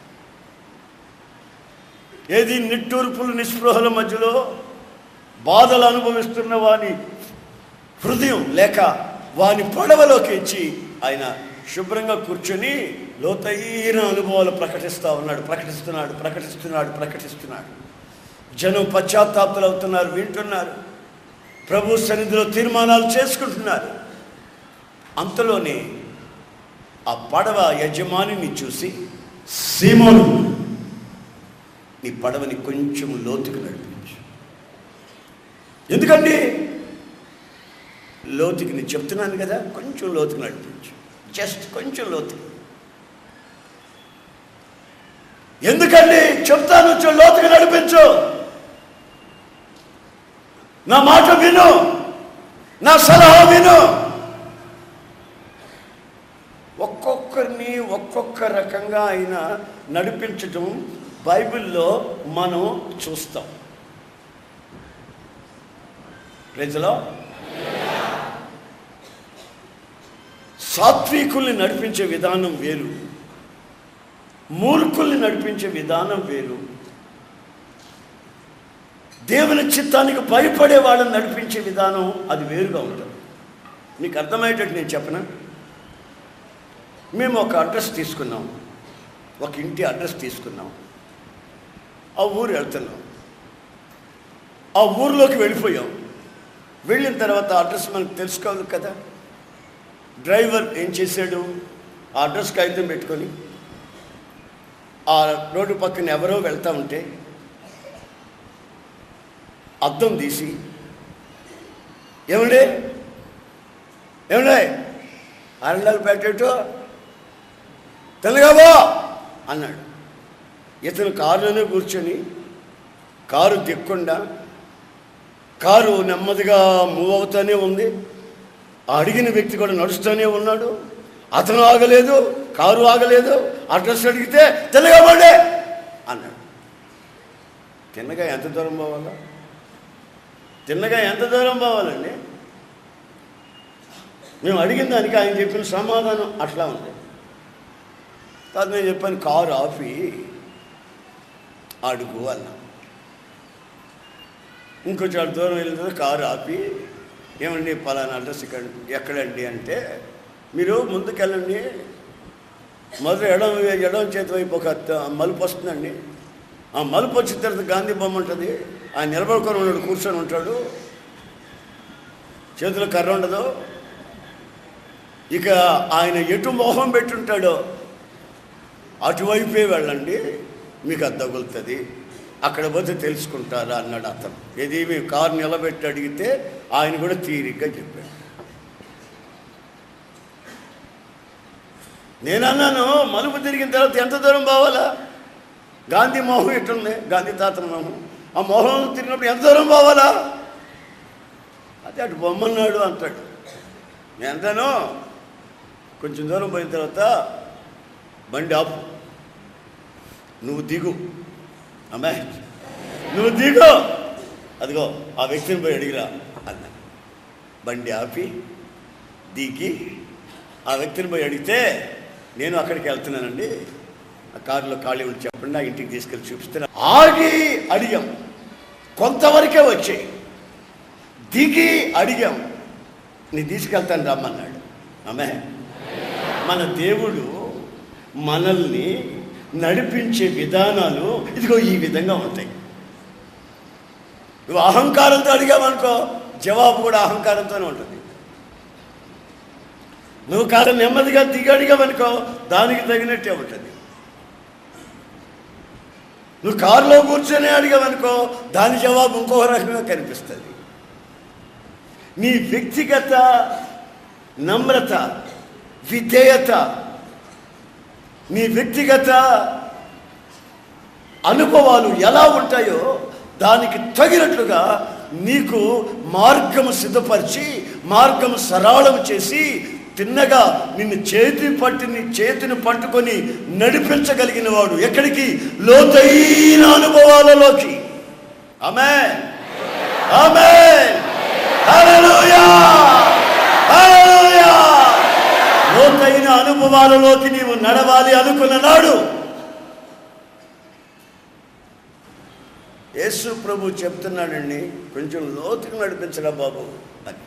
ఏది నిట్టూర్పులు నిస్పృహల మధ్యలో బాధలు అనుభవిస్తున్న వాని హృదయం లేక వాని పడవలోకి ఇచ్చి ఆయన శుభ్రంగా కూర్చొని లోతైన అనుభవాలు ప్రకటిస్తూ ఉన్నాడు ప్రకటిస్తున్నాడు ప్రకటిస్తున్నాడు ప్రకటిస్తున్నాడు జనం పశ్చాత్తాప్తులు అవుతున్నారు వింటున్నారు ప్రభు సన్నిధిలో తీర్మానాలు చేసుకుంటున్నారు అంతలోనే ఆ పడవ యజమానిని చూసి సీమోను నీ పడవని కొంచెం లోతుకు నడిపించు ఎందుకండి లోతుకి నేను చెప్తున్నాను కదా కొంచెం లోతుకు నడిపించు జస్ట్ కొంచెం లోతు ఎందుకండి చెప్తాను కొంచెం లోతుకు నడిపించు నా మాట విను నా సలహా విను ఒక్కొక్కరిని ఒక్కొక్క రకంగా ఆయన నడిపించటం బైబిల్లో మనం చూస్తాం ప్రజలో సాత్వికుల్ని నడిపించే విధానం వేరు మూర్ఖుల్ని నడిపించే విధానం వేరు దేవుని చిత్తానికి భయపడే వాళ్ళని నడిపించే విధానం అది వేరుగా ఉంటుంది మీకు అర్థమయ్యేటట్టు నేను చెప్పనా మేము ఒక అడ్రస్ తీసుకున్నాం ఒక ఇంటి అడ్రస్ తీసుకున్నాం ఆ ఊరు వెళ్తున్నాం ఆ ఊరిలోకి వెళ్ళిపోయాం వెళ్ళిన తర్వాత ఆ అడ్రస్ మనకు తెలుసుకోవాలి కదా డ్రైవర్ ఏం చేశాడు ఆ అడ్రస్ కాగితం పెట్టుకొని ఆ రోడ్డు పక్కన ఎవరో వెళ్తా ఉంటే అద్దం తీసి ఏమండి ఏమండి అరండాలు పెట్టేట్టు తెల్లగాబో అన్నాడు ఇతను కారులోనే కూర్చొని కారు దిక్కుండా కారు నెమ్మదిగా మూవ్ అవుతూనే ఉంది ఆ అడిగిన వ్యక్తి కూడా నడుస్తూనే ఉన్నాడు అతను ఆగలేదు కారు ఆగలేదు అడ్రస్ అడిగితే తెల్లగాబోడే అన్నాడు తిన్నగా ఎంత దూరం పోవాలా తిన్నగా ఎంత దూరం పోవాలండి మేము అడిగిన దానికి ఆయన చెప్పిన సమాధానం అట్లా ఉంది కాదు నేను చెప్పాను కారు ఆపి అడుగు అన్నా ఇంకొంచెం అటు దూరం వెళ్ళిన తర్వాత కారు ఆపి ఏమండి పలానా అడ్రస్ ఇక్కడ ఎక్కడండి అంటే మీరు ముందుకెళ్ళండి మొదలు ఎడం ఎడం చేతి వైపు ఒక త- మలుపు వస్తుందండి ఆ మలుపు వచ్చిన తర్వాత గాంధీ బొమ్మ ఉంటుంది ఆయన నిలబడుకొని ఉన్నాడు కూర్చొని ఉంటాడు చేతిలో కర్ర ఉండదు ఇక ఆయన ఎటు మొహం పెట్టుంటాడో అటువైపే వెళ్ళండి మీకు అది తగులుతుంది అక్కడ పోతే తెలుసుకుంటారా అన్నాడు అతను ఇది మేము కారు నిలబెట్టి అడిగితే ఆయన కూడా తీరిగ్గా చెప్పాడు నేనన్నాను మలుపు తిరిగిన తర్వాత ఎంత దూరం పోవాలా గాంధీ మోహం ఎట్టుంది గాంధీ తాతన మోహం ఆ మోహం తిరిగినప్పుడు ఎంత దూరం పోవాలా అదే అటు బొమ్మన్నాడు అంటాడు నేను అంటాను కొంచెం దూరం పోయిన తర్వాత బండి ఆపు నువ్వు దిగు అమ్మాయి నువ్వు దిగు అదిగో ఆ వ్యక్తిని పోయి అడిగిరా అన్న బండి ఆపి దిగి ఆ వ్యక్తిని పోయి అడిగితే నేను అక్కడికి వెళ్తున్నానండి ఆ కారులో ఖాళీ ఉండి చెప్పండి ఆ ఇంటికి తీసుకెళ్ళి చూపిస్తాను ఆగి అడిగాం కొంతవరకే వచ్చాయి దిగి అడిగాం నీ తీసుకెళ్తాను రమ్మన్నాడు ఆమె మన దేవుడు మనల్ని నడిపించే విధానాలు ఇదిగో ఈ విధంగా ఉంటాయి నువ్వు అహంకారంతో అడిగావనుకో జవాబు కూడా అహంకారంతోనే ఉంటుంది నువ్వు కాస్త నెమ్మదిగా దిగి అడిగావనుకో దానికి తగినట్టే ఉంటుంది నువ్వు కారులో కూర్చొని అడిగావనుకో దాని జవాబు ఇంకో రకంగా కనిపిస్తుంది నీ వ్యక్తిగత నమ్రత విధేయత నీ వ్యక్తిగత అనుభవాలు ఎలా ఉంటాయో దానికి తగినట్లుగా నీకు మార్గము సిద్ధపరిచి మార్గము సరళం చేసి తిన్నగా నిన్ను చేతి పట్టి నీ చేతిని పట్టుకొని నడిపించగలిగిన వాడు ఎక్కడికి లోతైన అనుభవాలలోకి ఆమె ఆమె లోతైన అనుభవాలలోకి నీవు నడవాలి అనుకున్న నాడు యేసు ప్రభు చెప్తున్నాడండి కొంచెం లోతుకు నడిపించరా బాబు అని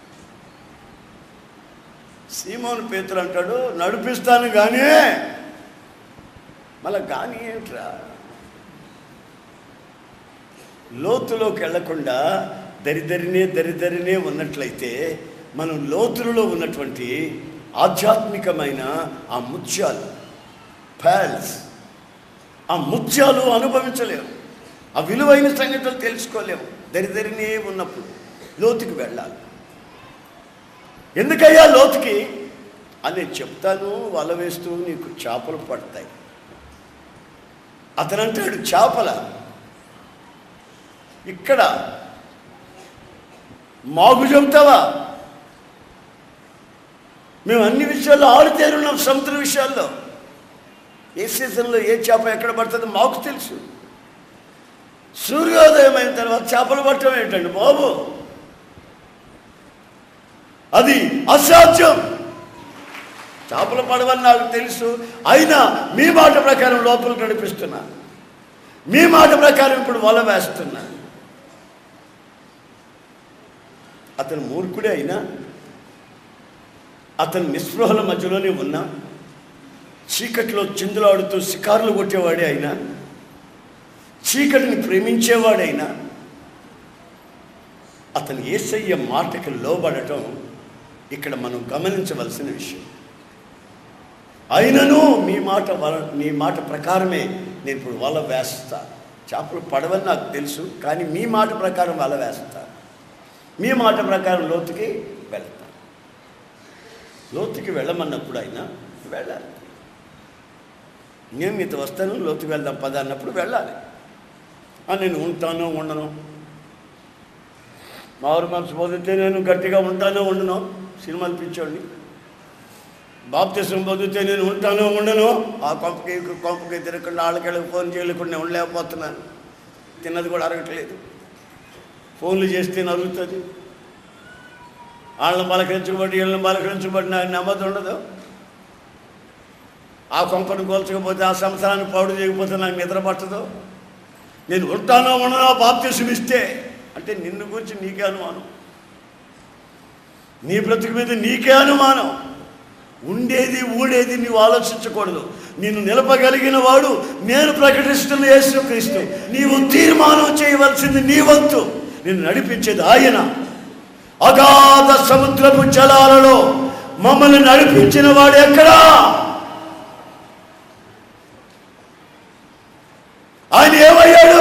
సీమోను పేతులు అంటాడు నడిపిస్తాను కానీ మళ్ళా కానీ ఏమిట్రా లోతులోకి వెళ్లకుండా దరిదరినే దరిదరినే ఉన్నట్లయితే మనం లోతులలో ఉన్నటువంటి ఆధ్యాత్మికమైన ఆ ముత్యాలు ప్యాల్స్ ఆ ముత్యాలు అనుభవించలేము ఆ విలువైన సంగతులు తెలుసుకోలేము దరిదరినే ఉన్నప్పుడు లోతుకి వెళ్ళాలి ఎందుకయ్యా లోతుకి అని నేను చెప్తాను వల వేస్తూ నీకు చేపలు పడతాయి అతనంటాడు చేపల ఇక్కడ మాగు చెబుతావా మేము అన్ని విషయాల్లో ఆడితేరున్నాం సముద్ర విషయాల్లో ఏ సీజన్లో ఏ చేప ఎక్కడ పడుతుందో మాకు తెలుసు సూర్యోదయం అయిన తర్వాత చేపలు పట్టడం ఏంటండి బాబు అది అసాధ్యం చేపలు పడవని నాకు తెలుసు అయినా మీ మాట ప్రకారం లోపలికి నడిపిస్తున్నా మీ మాట ప్రకారం ఇప్పుడు వల వేస్తున్నా అతను మూర్ఖుడే అయినా అతను నిస్పృహల మధ్యలోనే ఉన్నా చీకట్లో చిందులాడుతూ శికారులు కొట్టేవాడే అయినా చీకటిని ప్రేమించేవాడైనా అతను ఏసయ్య మాటకి లోబడటం ఇక్కడ మనం గమనించవలసిన విషయం అయినను మీ మాట వల మీ మాట ప్రకారమే నేను ఇప్పుడు వల వేస్తా చేపలు పడవని నాకు తెలుసు కానీ మీ మాట ప్రకారం వల వేస్తా మీ మాట ప్రకారం లోతుకి వెళ్తా లోతుకి వెళ్ళమన్నప్పుడు అయినా వెళ్ళాలి నేను మీతో వస్తాను లోతుకి వెళ్దాం పద అన్నప్పుడు వెళ్ళాలి ఆ, నేను ఉంటాను ఉండను మారు మనసు పొందితే నేను గట్టిగా ఉంటానో ఉండను సినిమాలు పిచ్చోడిని బాప్తిసం పొందితే నేను ఉంటానో ఉండను ఆ కొంపకి ఈ కొంపకి తిరగకుండా వాళ్ళకెళ్ళకి ఫోన్ చేయలేకుండా ఉండలేకపోతున్నాను తిన్నది కూడా అరగట్లేదు ఫోన్లు చేస్తే నరుగుతుంది వాళ్ళని పలకరించబడి వీళ్ళని పలకరించబడి నాకు నెమ్మది ఉండదు ఆ కొంపను కోల్చకపోతే ఆ సంవత్సరాన్ని పాడు చేయకపోతే నాకు నిద్ర పట్టదు నేను ఉంటానో ఉండనో బాప్తిసం ఇస్తే అంటే నిన్ను గురించి నీకే అనుమానం నీ బ్రతుకు మీద నీకే అనుమానం ఉండేది ఊడేది నీవు ఆలోచించకూడదు నిన్ను నిలపగలిగిన వాడు నేను ప్రకటిస్తున్న యేసుక్రీస్తు నీవు తీర్మానం చేయవలసింది నీ వంతు నిన్ను నడిపించేది ఆయన అగాధ సముద్రపు జలాలలో మమ్మల్ని నడిపించిన వాడు ఎక్కడా ఆయన ఏమయ్యాడు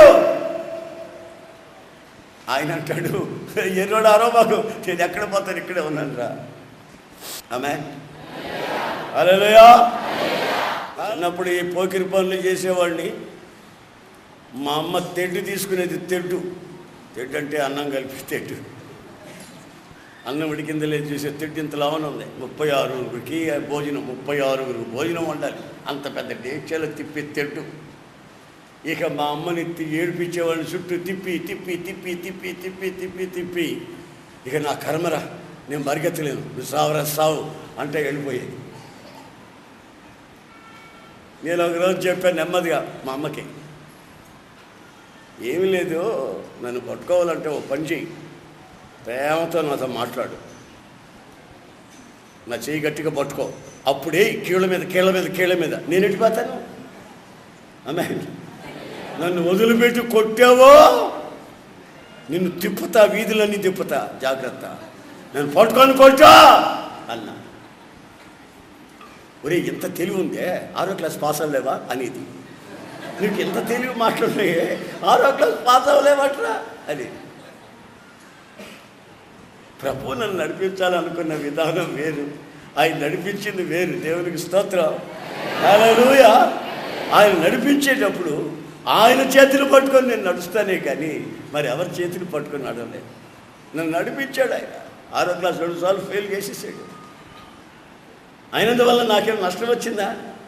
ఆయన అంటాడు ఎన్నోడు ఆరో మాకు నేను ఎక్కడ పోతాను ఇక్కడే ఉన్నాను రా ఆమె అలెలుయా అన్నప్పుడు ఈ పోకిరి పనులు చేసేవాడిని మా అమ్మ తెడ్డు తీసుకునేది తెడ్డు తెడ్డు అంటే అన్నం కలిపి తెడ్డు అన్నం ఉడికింది లేదు చూసే తెడ్డు ఇంత లావన ఉంది ముప్పై ఆరుగురికి భోజనం ముప్పై ఆరుగురికి భోజనం వండాలి అంత పెద్ద డేక్షలో తిప్పి తెడ్డు ఇక మా అమ్మని తి- ఏడిపించేవాడిని చుట్టూ తిప్పి తిప్పి తిప్పి తిప్పి తిప్పి తిప్పి తిప్పి ఇక నా కర్మరా నేను పరిగెత్తలేను నువ్వు సావురా సావు అంటే వెళ్ళిపోయేది నేను ఒకరోజు చెప్పాను నెమ్మదిగా మా అమ్మకి ఏమీ లేదు నన్ను పట్టుకోవాలంటే ఓ పని చెయ్యి ప్రేమతో నాతో మాట్లాడు నా చెయ్యి గట్టిగా పట్టుకో అప్పుడే కీళ్ళ మీద కీళ్ళ మీద కీళ్ళ మీద నేను ఎట్టిపోతాను ఆమె నన్ను వదిలిపెట్టి కొట్టావో నిన్ను తిప్పుతా వీధులన్నీ తిప్పుతా జాగ్రత్త నేను పట్టుకొని కొట్టా అన్నా ఒరే ఇంత తెలివి ఉందే ఆరో క్లాస్ పాస్ అవ్వలేవా అనేది నీకు ఇంత తెలివి మాట్లాడున్నాయే ఆరో క్లాస్ పాస్ అవ్వలేవట్రా అని ప్రభు నన్ను నడిపించాలనుకున్న విధానం వేరు ఆయన నడిపించింది వేరు దేవునికి స్తోత్రం హల్లెలూయా ఆయన నడిపించేటప్పుడు ఆయన చేతులు పట్టుకొని నేను నడుస్తానే కానీ మరి ఎవరి చేతులు పట్టుకొని నడవలేదు నన్ను నడిపించాడు ఆయన ఆరో క్లాస్ రెండు సార్లు ఫెయిల్ చేసేసాడు అయినందువల్ల నాకేమైనా నష్టం వచ్చిందా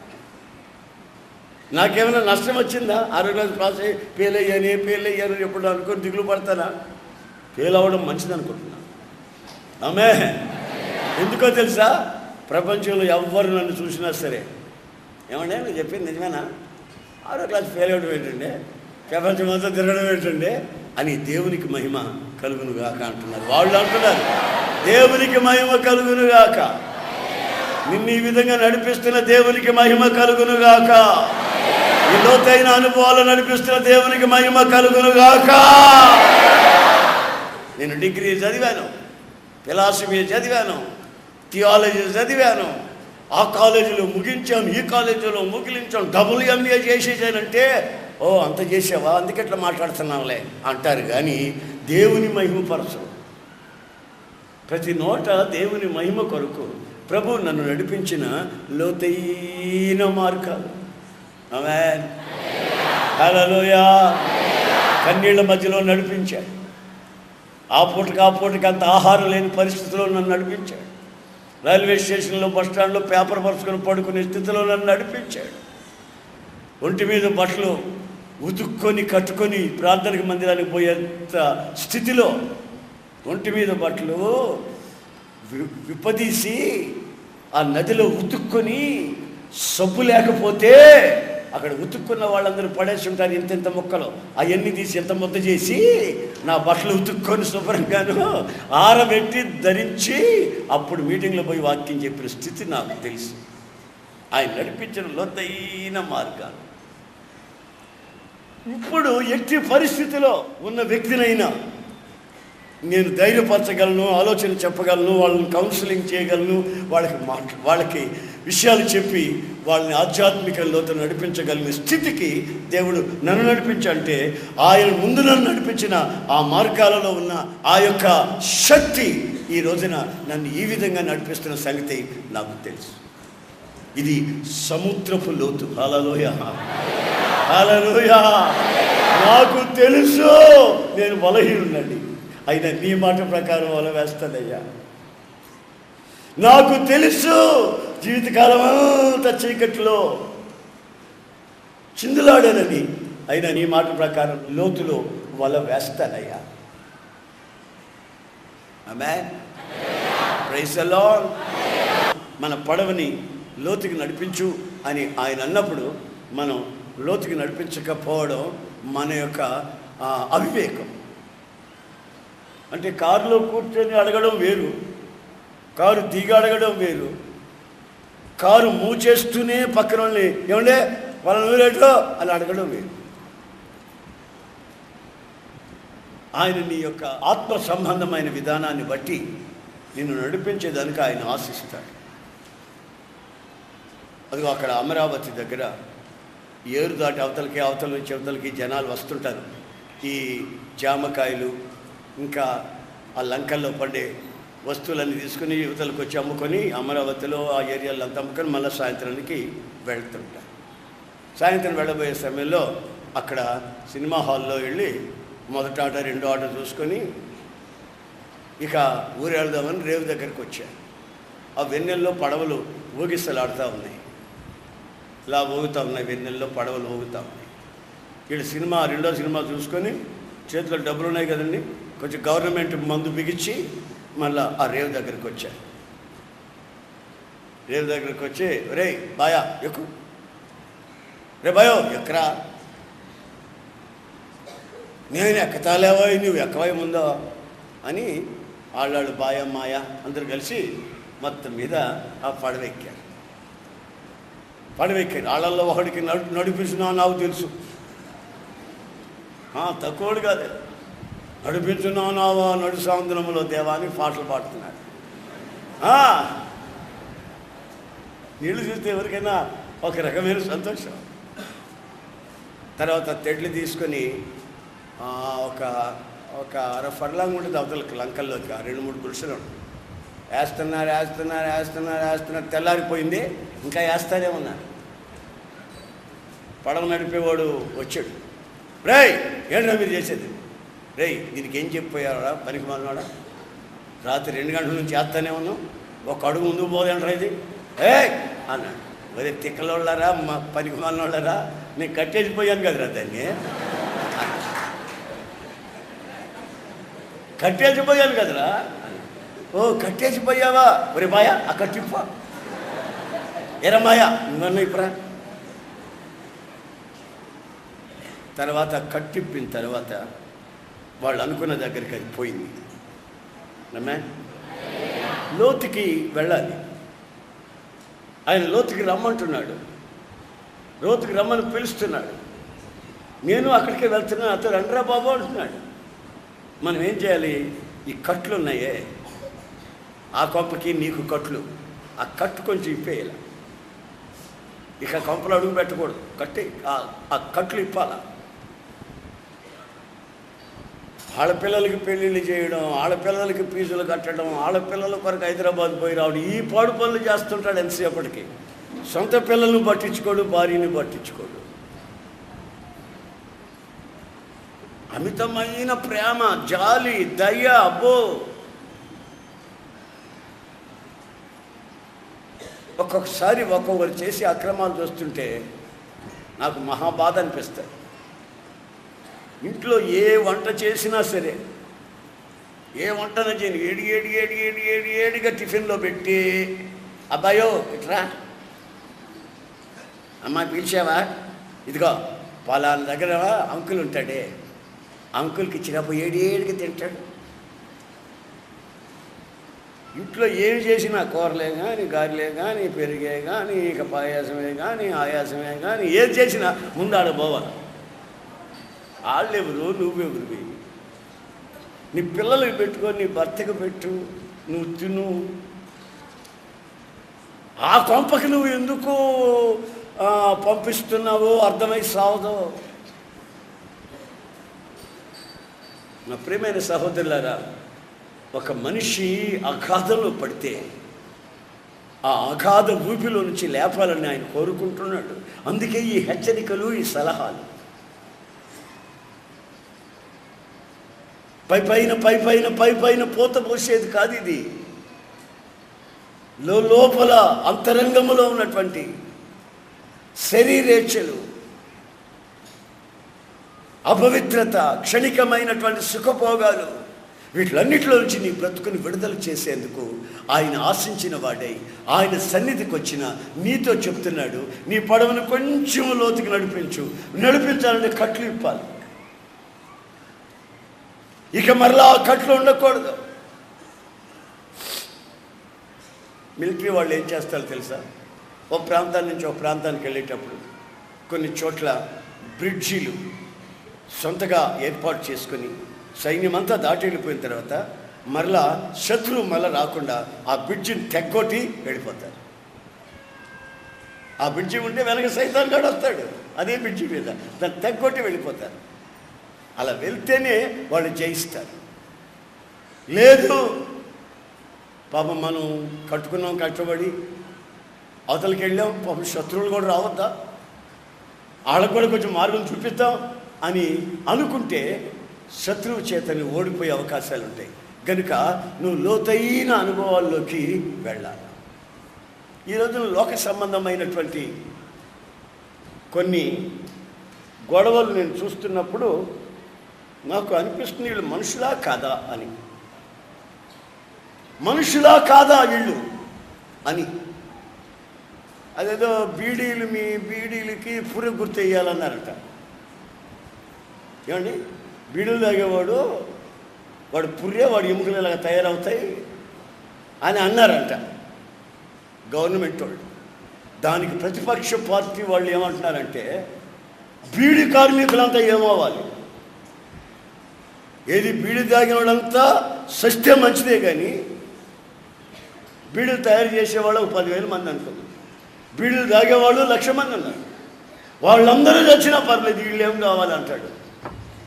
నాకేమైనా నష్టం వచ్చిందా ఆరో క్లాస్ పాస్ అయ్యి ఫెయిల్ అయ్యాను ఫెయిల్ అయ్యాను ఎప్పుడు అనుకొని దిగులు పడతానా ఫెయిల్ అవ్వడం మంచిది అనుకుంటున్నా ఆమె ఎందుకో తెలుసా ప్రపంచంలో ఎవ్వరు నన్ను చూసినా సరే ఏమంటే నువ్వు చెప్పింది నిజమేనా ఆరో క్లాస్ ఫెయిల్ అవ్వడం ఏంటండి ప్రపంచం అంతా తిరగడం ఏంటండి అని దేవునికి మహిమ కలుగునుగాక అంటున్నారు వాళ్ళు అంటున్నారు దేవునికి మహిమ కలుగునుగాక నిన్ను ఈ విధంగా నడిపిస్తున్న దేవునికి మహిమ కలుగునుగాక ఈ లోతైన అనుభవాలు నడిపిస్తున్న దేవునికి మహిమ కలుగునుగాక నేను డిగ్రీ చదివాను ఫిలాసఫీ చదివాను థియాలజీ చదివాను ఆ కాలేజీలో ముగించాను ఈ కాలేజీలో ముగిలించాను డబుల్ ఎంఏ చేసేసానంటే ఓ అంత చేసావా అందుకే ఇట్లా మాట్లాడుతున్నావులే అంటారు కానీ దేవుని మహిమపరచు ప్రతి నోట దేవుని మహిమ కొరకు ప్రభు నన్ను నడిపించిన లోతైన మార్గాలు ఆమె హలోయా కన్నీళ్ళ మధ్యలో నడిపించాడు ఆ పూటకి ఆ పూటకి అంత ఆహారం లేని పరిస్థితిలో నన్ను నడిపించాడు రైల్వే స్టేషన్లో బస్ స్టాండ్లో పేపర్ పరుచుకొని పడుకునే స్థితిలో నన్ను నడిపించాడు ఒంటి మీద బట్టలు ఉతుక్కొని కట్టుకొని ప్రార్థనకి మందిరానికి పోయేంత స్థితిలో ఒంటి మీద బట్టలు వి- విప్పదీసి ఆ నదిలో ఉతుక్కొని సబ్బు లేకపోతే అక్కడ ఉతుక్కున్న వాళ్ళందరూ పడేసి ఉంటారు ఇంత ఇంత ముక్కలు అవన్నీ తీసి ఎంత ముద్ద చేసి నా బట్టలు ఉతుక్కొని శుభ్రంగాను ఆరబెట్టి ధరించి అప్పుడు మీటింగ్లో పోయి వాక్యం చెప్పిన స్థితి నాకు తెలుసు ఆయన నడిపించిన లోతైన మార్గాలు ఇప్పుడు ఎట్టి పరిస్థితిలో ఉన్న వ్యక్తినైనా నేను ధైర్యపరచగలను ఆలోచన చెప్పగలను వాళ్ళని కౌన్సిలింగ్ చేయగలను వాళ్ళకి మాట వాళ్ళకి విషయాలు చెప్పి వాళ్ళని ఆధ్యాత్మిక లోతు నడిపించగలిగిన స్థితికి దేవుడు నన్ను నడిపించంటే ఆయన ముందు నన్ను నడిపించిన ఆ మార్గాలలో ఉన్న ఆ యొక్క శక్తి ఈ రోజున నన్ను ఈ విధంగా నడిపిస్తున్న సంగతి నాకు తెలుసు ఇది సముద్రపు లోతు హలలోయ హలలోయ నాకు తెలుసు నేను బలహీనుండండి అయినా నీ మాట ప్రకారం వల వేస్తానయ్యా నాకు తెలుసు జీవితకాలం అంతా చీకట్లో చిందులాడానని అయినా నీ మాట ప్రకారం లోతులో వల వేస్తానయ్యా ఆమె ప్రైస్ అలాన్ మన పడవని లోతుకి నడిపించు అని ఆయన అన్నప్పుడు మనం లోతుకి నడిపించకపోవడం మన యొక్క ఆ, అవివేకం అంటే కారులో కూర్చొని అడగడం వేరు కారు దిగి అడగడం వేరు కారు మూవ్ చేస్తూనే పక్కన వాళ్ళని ఏమండే వాళ్ళ నూరేటో అని అడగడం వేరు ఆయన నీ యొక్క ఆత్మ సంబంధమైన విధానాన్ని బట్టి నిన్ను నడిపించేదానికి ఆయన ఆశిస్తాడు అదిగో అక్కడ అమరావతి దగ్గర ఏరు దాటి అవతలకి అవతల నుంచి అవతలకి జనాలు వస్తుంటారు ఈ జామకాయలు ఇంకా ఆ లంకల్లో పండే వస్తువులన్నీ తీసుకుని యువతలకు వచ్చి అమ్ముకొని అమరావతిలో ఆ ఏరియాలో అంతా అమ్ముకొని మళ్ళీ సాయంత్రానికి వెళ్తుంటారు సాయంత్రం వెళ్ళబోయే సమయంలో అక్కడ సినిమా హాల్లో వెళ్ళి మొదటి ఆట రెండో ఆట చూసుకొని ఇక ఊరు వెళ్దామని రేవు దగ్గరికి వచ్చారు ఆ వెన్నెల్లో పడవలు ఊగిసలాడుతూ ఉన్నాయి ఇలా ఊగుతూ ఉన్నాయి వెన్నెల్లో పడవలు ఊగుతూ ఉన్నాయి వీళ్ళు సినిమా రెండో సినిమా చూసుకొని చేతిలో డబ్బులు ఉన్నాయి కదండి కొంచెం గవర్నమెంట్ మందు బిగించి మళ్ళా ఆ రేవు దగ్గరికి వచ్చారు రేవు దగ్గరికి వచ్చి రే బాయా ఎక్కు రే బాయో ఎక్కరా నేను ఎక్కతాలేవో నువ్వు ఎక్కవై ముందో అని వాళ్ళాళ్ళు బాయ మాయ అందరూ కలిసి మొత్తం మీద ఆ పడవ ఎక్కారు పడవ ఎక్కారు వాళ్ళల్లో ఒకడికి నడు నడిపించినా నాకు తెలుసు ఆ, తక్కువడు కాదు నడిపించున్నావా నడు సముద్రంలో దేవా అని పాటలు పాడుతున్నాడు ఆ, నీళ్లు చూస్తే ఎవరికైనా ఒక రకమైన సంతోషం తర్వాత తెడ్లు తీసుకొని ఆ, ఒక ఒక అర ఫర్లాంగ్ ఉంటుంది అవతలకి లంకల్లోకి ఆ రెండు మూడు గుడిసెలు ఉంటాయి వేస్తున్నారు వేస్తున్నారు వేస్తున్నారు వేస్తున్నారు తెల్లారిపోయింది ఇంకా వేస్తానే ఉన్నారు పడవ నడిపేవాడు వచ్చాడు రేయ్ ఏంటో మీరు చేసేది రేయ్ దీనికి ఏం చెప్పిపోయారా పనికి మాలవాడా రాత్రి రెండు గంటల నుంచి చేస్తానే ఉన్నాం ఒక అడుగు ముందుకు పోదంటారా ఇది ఏ అన్నాడు ఒరే తిక్కలోళ్ళరా మా పనికి మాలవాళ్ళరా నేను కట్టేసిపోయాను కదరా దాన్ని కట్టేసిపోయాను కదరా ఓ కట్టేసిపోయావా ఒరే మాయ ఆ కట్టిప్ప ఎరా మాయ నువ్వన్న ఇప్పురా తర్వాత కట్టిప్పిన తర్వాత వాళ్ళు అనుకున్న దగ్గరికి అది పోయింది నమ్మే లోతుకి వెళ్ళాలి ఆయన లోతుకి రమ్మంటున్నాడు లోతుకి రమ్మని పిలుస్తున్నాడు నేను అక్కడికే వెళ్తున్నాను అతను రండ్రా బాబు అంటున్నాడు మనం ఏం చేయాలి ఈ కట్లు ఉన్నాయే ఆ కొంపకి నీకు కట్లు ఆ కట్టు కొంచెం ఇప్పేయాలి ఇక కొంపలు అడుగు పెట్టకూడదు కట్టి ఆ- ఆ కట్లు ఇప్పాలా ఆడపిల్లలకి పెళ్ళిళ్ళు చేయడం ఆడపిల్లలకి ఫీజులు కట్టడం ఆడపిల్లల కొరకు హైదరాబాద్ పోయి రావడం ఈ పాడు పనులు చేస్తుంటాడు ఎంతసేపటికి సొంత పిల్లల్ని పట్టించుకోడు భార్యని పట్టించుకోడు అమితమైన ప్రేమ జాలి దయ అబ్బో ఒక్కొక్కసారి ఒక్కొక్కరు చేసి అక్రమాలు చూస్తుంటే నాకు మహాబాధ అనిపిస్తుంది ఇంట్లో ఏ వంట చేసినా సరే ఏ వంటన చేయను ఏడి ఏడి ఏడి ఏడి ఏడి ఏడిగా టిఫిన్లో పెట్టి అబ్బాయో ఇట్రా అమ్మ పిలిచావా ఇదిగో పలానా దగ్గర అంకుల్ ఉంటాడే అంకుల్కి ఇచ్చినప్పుడు ఏడి ఏడికి తింటాడు ఇంట్లో ఏమి చేసినా కూరలే కానీ గారెలే కానీ పెరిగే కానీ ఇక పాయాసమే కానీ ఆయాసమే కానీ ఏది చేసినా ముందు ఆడ పోవాలి వాళ్ళెవరు నువ్వెవరివి నీ పిల్లలకి పెట్టుకొని నీ భర్తకు పెట్టు నువ్వు తిను ఆ కొంపకి నువ్వు ఎందుకు ఆ, పంపిస్తున్నావో అర్థమై సావదో నా ప్రియమైన సహోదరులారా ఒక మనిషి అగాధంలో పడితే ఆ అగాధ ఊపిలో నుంచి లేపాలని ఆయన కోరుకుంటున్నాడు అందుకే ఈ హెచ్చరికలు ఈ సలహాలు పై పైన పై పైన పై పైన పూత పోసేది కాదు ఇది లో లోపల అంతరంగములో ఉన్నటువంటి శరీరేచ్ఛలు అపవిత్రత క్షణికమైనటువంటి సుఖభోగాలు వీటిలన్నిటిలో నుంచి నీ బ్రతుకుని విడుదల చేసేందుకు ఆయన ఆశించిన వాడై ఆయన సన్నిధికి వచ్చిన నీతో చెప్తున్నాడు నీ పడవను కొంచెం లోతుకి నడిపించు నడిపించాలంటే కట్లు ఇప్పాలి ఇక మరలా ఆ కట్లు ఉండకూడదు మిలిటరీ వాళ్ళు ఏం చేస్తారో తెలుసా ఒక ప్రాంతాల నుంచి ఒక ప్రాంతానికి వెళ్ళేటప్పుడు కొన్ని చోట్ల బ్రిడ్జీలు సొంతగా ఏర్పాటు చేసుకొని సైన్యం అంతా దాటి వెళ్ళిపోయిన తర్వాత మరలా శత్రువు మళ్ళా రాకుండా ఆ బ్రిడ్జిని తెగ్గొట్టి వెళ్ళిపోతారు ఆ బ్రిడ్జి ఉంటే వెనక సైతాన్ గడు వస్తాడు అదే బ్రిడ్జి మీద దాన్ని తెగ్గొట్టి వెళ్ళిపోతారు అలా వెళ్తేనే వాళ్ళు జయిస్తారు లేదు పాపం మనం కట్టుకున్నాం కష్టపడి అవతలకి వెళ్ళాం పాపం శత్రువులు కూడా రావద్దా వాళ్ళకు కూడా కొంచెం మార్గం చూపిస్తాం అని అనుకుంటే శత్రువు చేతని ఓడిపోయే అవకాశాలు ఉంటాయి కనుక నువ్వు లోతైన అనుభవాల్లోకి వెళ్ళాలి ఈరోజు లోక సంబంధమైనటువంటి కొన్ని గొడవలు నేను చూస్తున్నప్పుడు నాకు అనిపిస్తుంది వీళ్ళు మనుషులా కాదా అని మనుషులా కాదా వీళ్ళు అని అదేదో బీడీలు మీ బీడీలకి పురి గుర్తు వేయాలన్నారట ఏమండి బీడీలు తాగేవాడు వాడు పుర్రే వాడు ఎముకలు ఇలాగ తయారవుతాయి అని అన్నారంట గవర్నమెంట్ వాళ్ళు దానికి ప్రతిపక్ష పార్టీ వాళ్ళు ఏమంటున్నారంటే బీడీ కార్మికులంతా ఏమవ్వాలి ఏది బీడీ తాగిన వాళ్ళంతా సస్తే మంచిదే కానీ బీడీలు తయారు చేసేవాళ్ళు ఒక పదివేల మంది అనుకున్నాం బీడీలు తాగేవాళ్ళు లక్ష మంది ఉన్నారు వాళ్ళందరూ చచ్చినా పర్లేదు వీళ్ళు ఏం కావాలంటాడు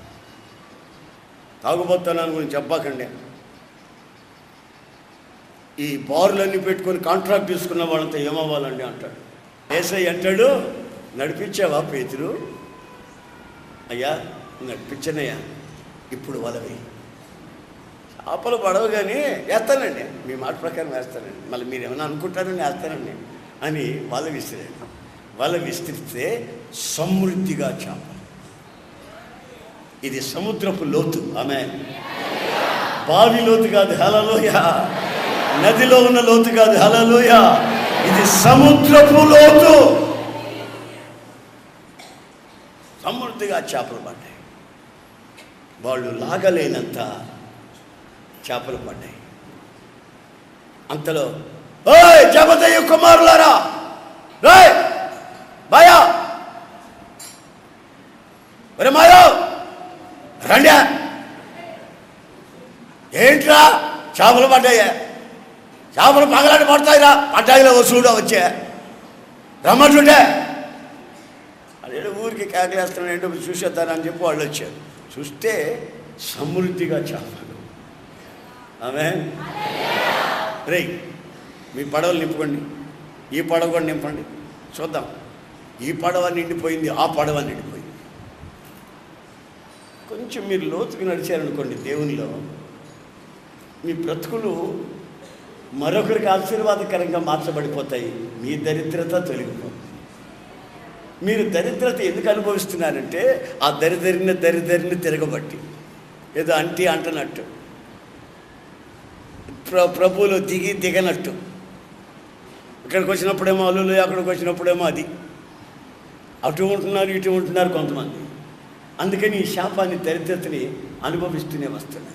తాగుబోతున్నాను గురించి చెప్పకండి ఈ బారులన్నీ పెట్టుకొని కాంట్రాక్ట్ తీసుకున్న వాళ్ళంతా ఏమవ్వాలండి అంటాడు ఏసై అంటాడు నడిపించావా పేతురు అయ్యా నడిపించనయ్యా ఇప్పుడు వలవి చేపలు పడవు కానీ వేస్తానండి మీ మాట ప్రకారం వేస్తానండి మళ్ళీ మీరు ఏమైనా అనుకుంటారని వేస్తానండి అని వల విసిరాడు వల విసిరిస్తే సమృద్ధిగా చేప ఇది సముద్రపు లోతు ఆమె బావి లోతు కాదు హలలోయ నదిలో ఉన్న లోతు కాదు హలలోయ ఇది సముద్రపు లోతు సమృద్ధిగా చేపలు పడ్డాయి వాళ్ళు లాగలేనంత చేపలు పడ్డాయి అంతలో ఓయ్ జబదయ్య కుమారులారా రాయ్ బాయా ఒరే మాయో రండి ఏంట్రా చేపలు పడ్డాయా చేపలు పగలాడి పడతాయిరా పడ్డాయిలో వసూడు వచ్చే రమ్మంటుంటే అదే ఊరికి కేకలేస్తున్నాను ఏంటో చూసేద్దానని చెప్పి వాళ్ళు వచ్చారు చూస్తే సమృద్ధిగా చేపలు ఆమె రే మీ పడవలు నింపుకోండి ఈ పడవ కూడా నింపండి చూద్దాం ఈ పడవ నిండిపోయింది ఆ పడవ నిండిపోయింది కొంచెం మీరు లోతుకు నడిచారనుకోండి దేవునిలో మీ బ్రతుకులు మరొకరికి ఆశీర్వాదకరంగా మార్చబడిపోతాయి మీ దరిద్రత తొలగిపోతుంది మీరు దరిద్రత ఎందుకు అనుభవిస్తున్నారంటే ఆ దరిదరిని దరిదరిని తిరగబట్టి ఏదో అంటి అంటనట్టు ప్ర ప్రభువులు దిగి దిగనట్టు ఇక్కడికి వచ్చినప్పుడేమో అల్లులు అక్కడికి వచ్చినప్పుడేమో అది అటు ఉంటున్నారు ఇటు ఉంటున్నారు కొంతమంది అందుకని ఈ శాపాన్ని దరిద్రతని అనుభవిస్తూనే వస్తున్నారు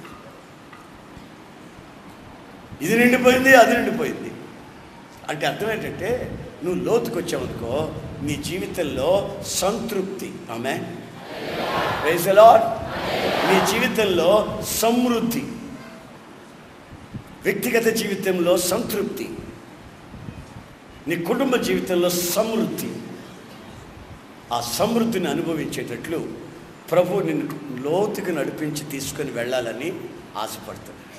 ఇది నిండిపోయింది అది నిండిపోయింది అంటే అర్థం ఏంటంటే నువ్వు లోతుకు వచ్చావనుకో నీ జీవితంలో సంతృప్తి ఆమె లార్డ్ నీ జీవితంలో సమృద్ధి వ్యక్తిగత జీవితంలో సంతృప్తి నీ కుటుంబ జీవితంలో సమృద్ధి ఆ సమృద్ధిని అనుభవించేటట్లు ప్రభు నిన్ను లోతుకు నడిపించి తీసుకొని వెళ్ళాలని ఆశపడుతున్నాడు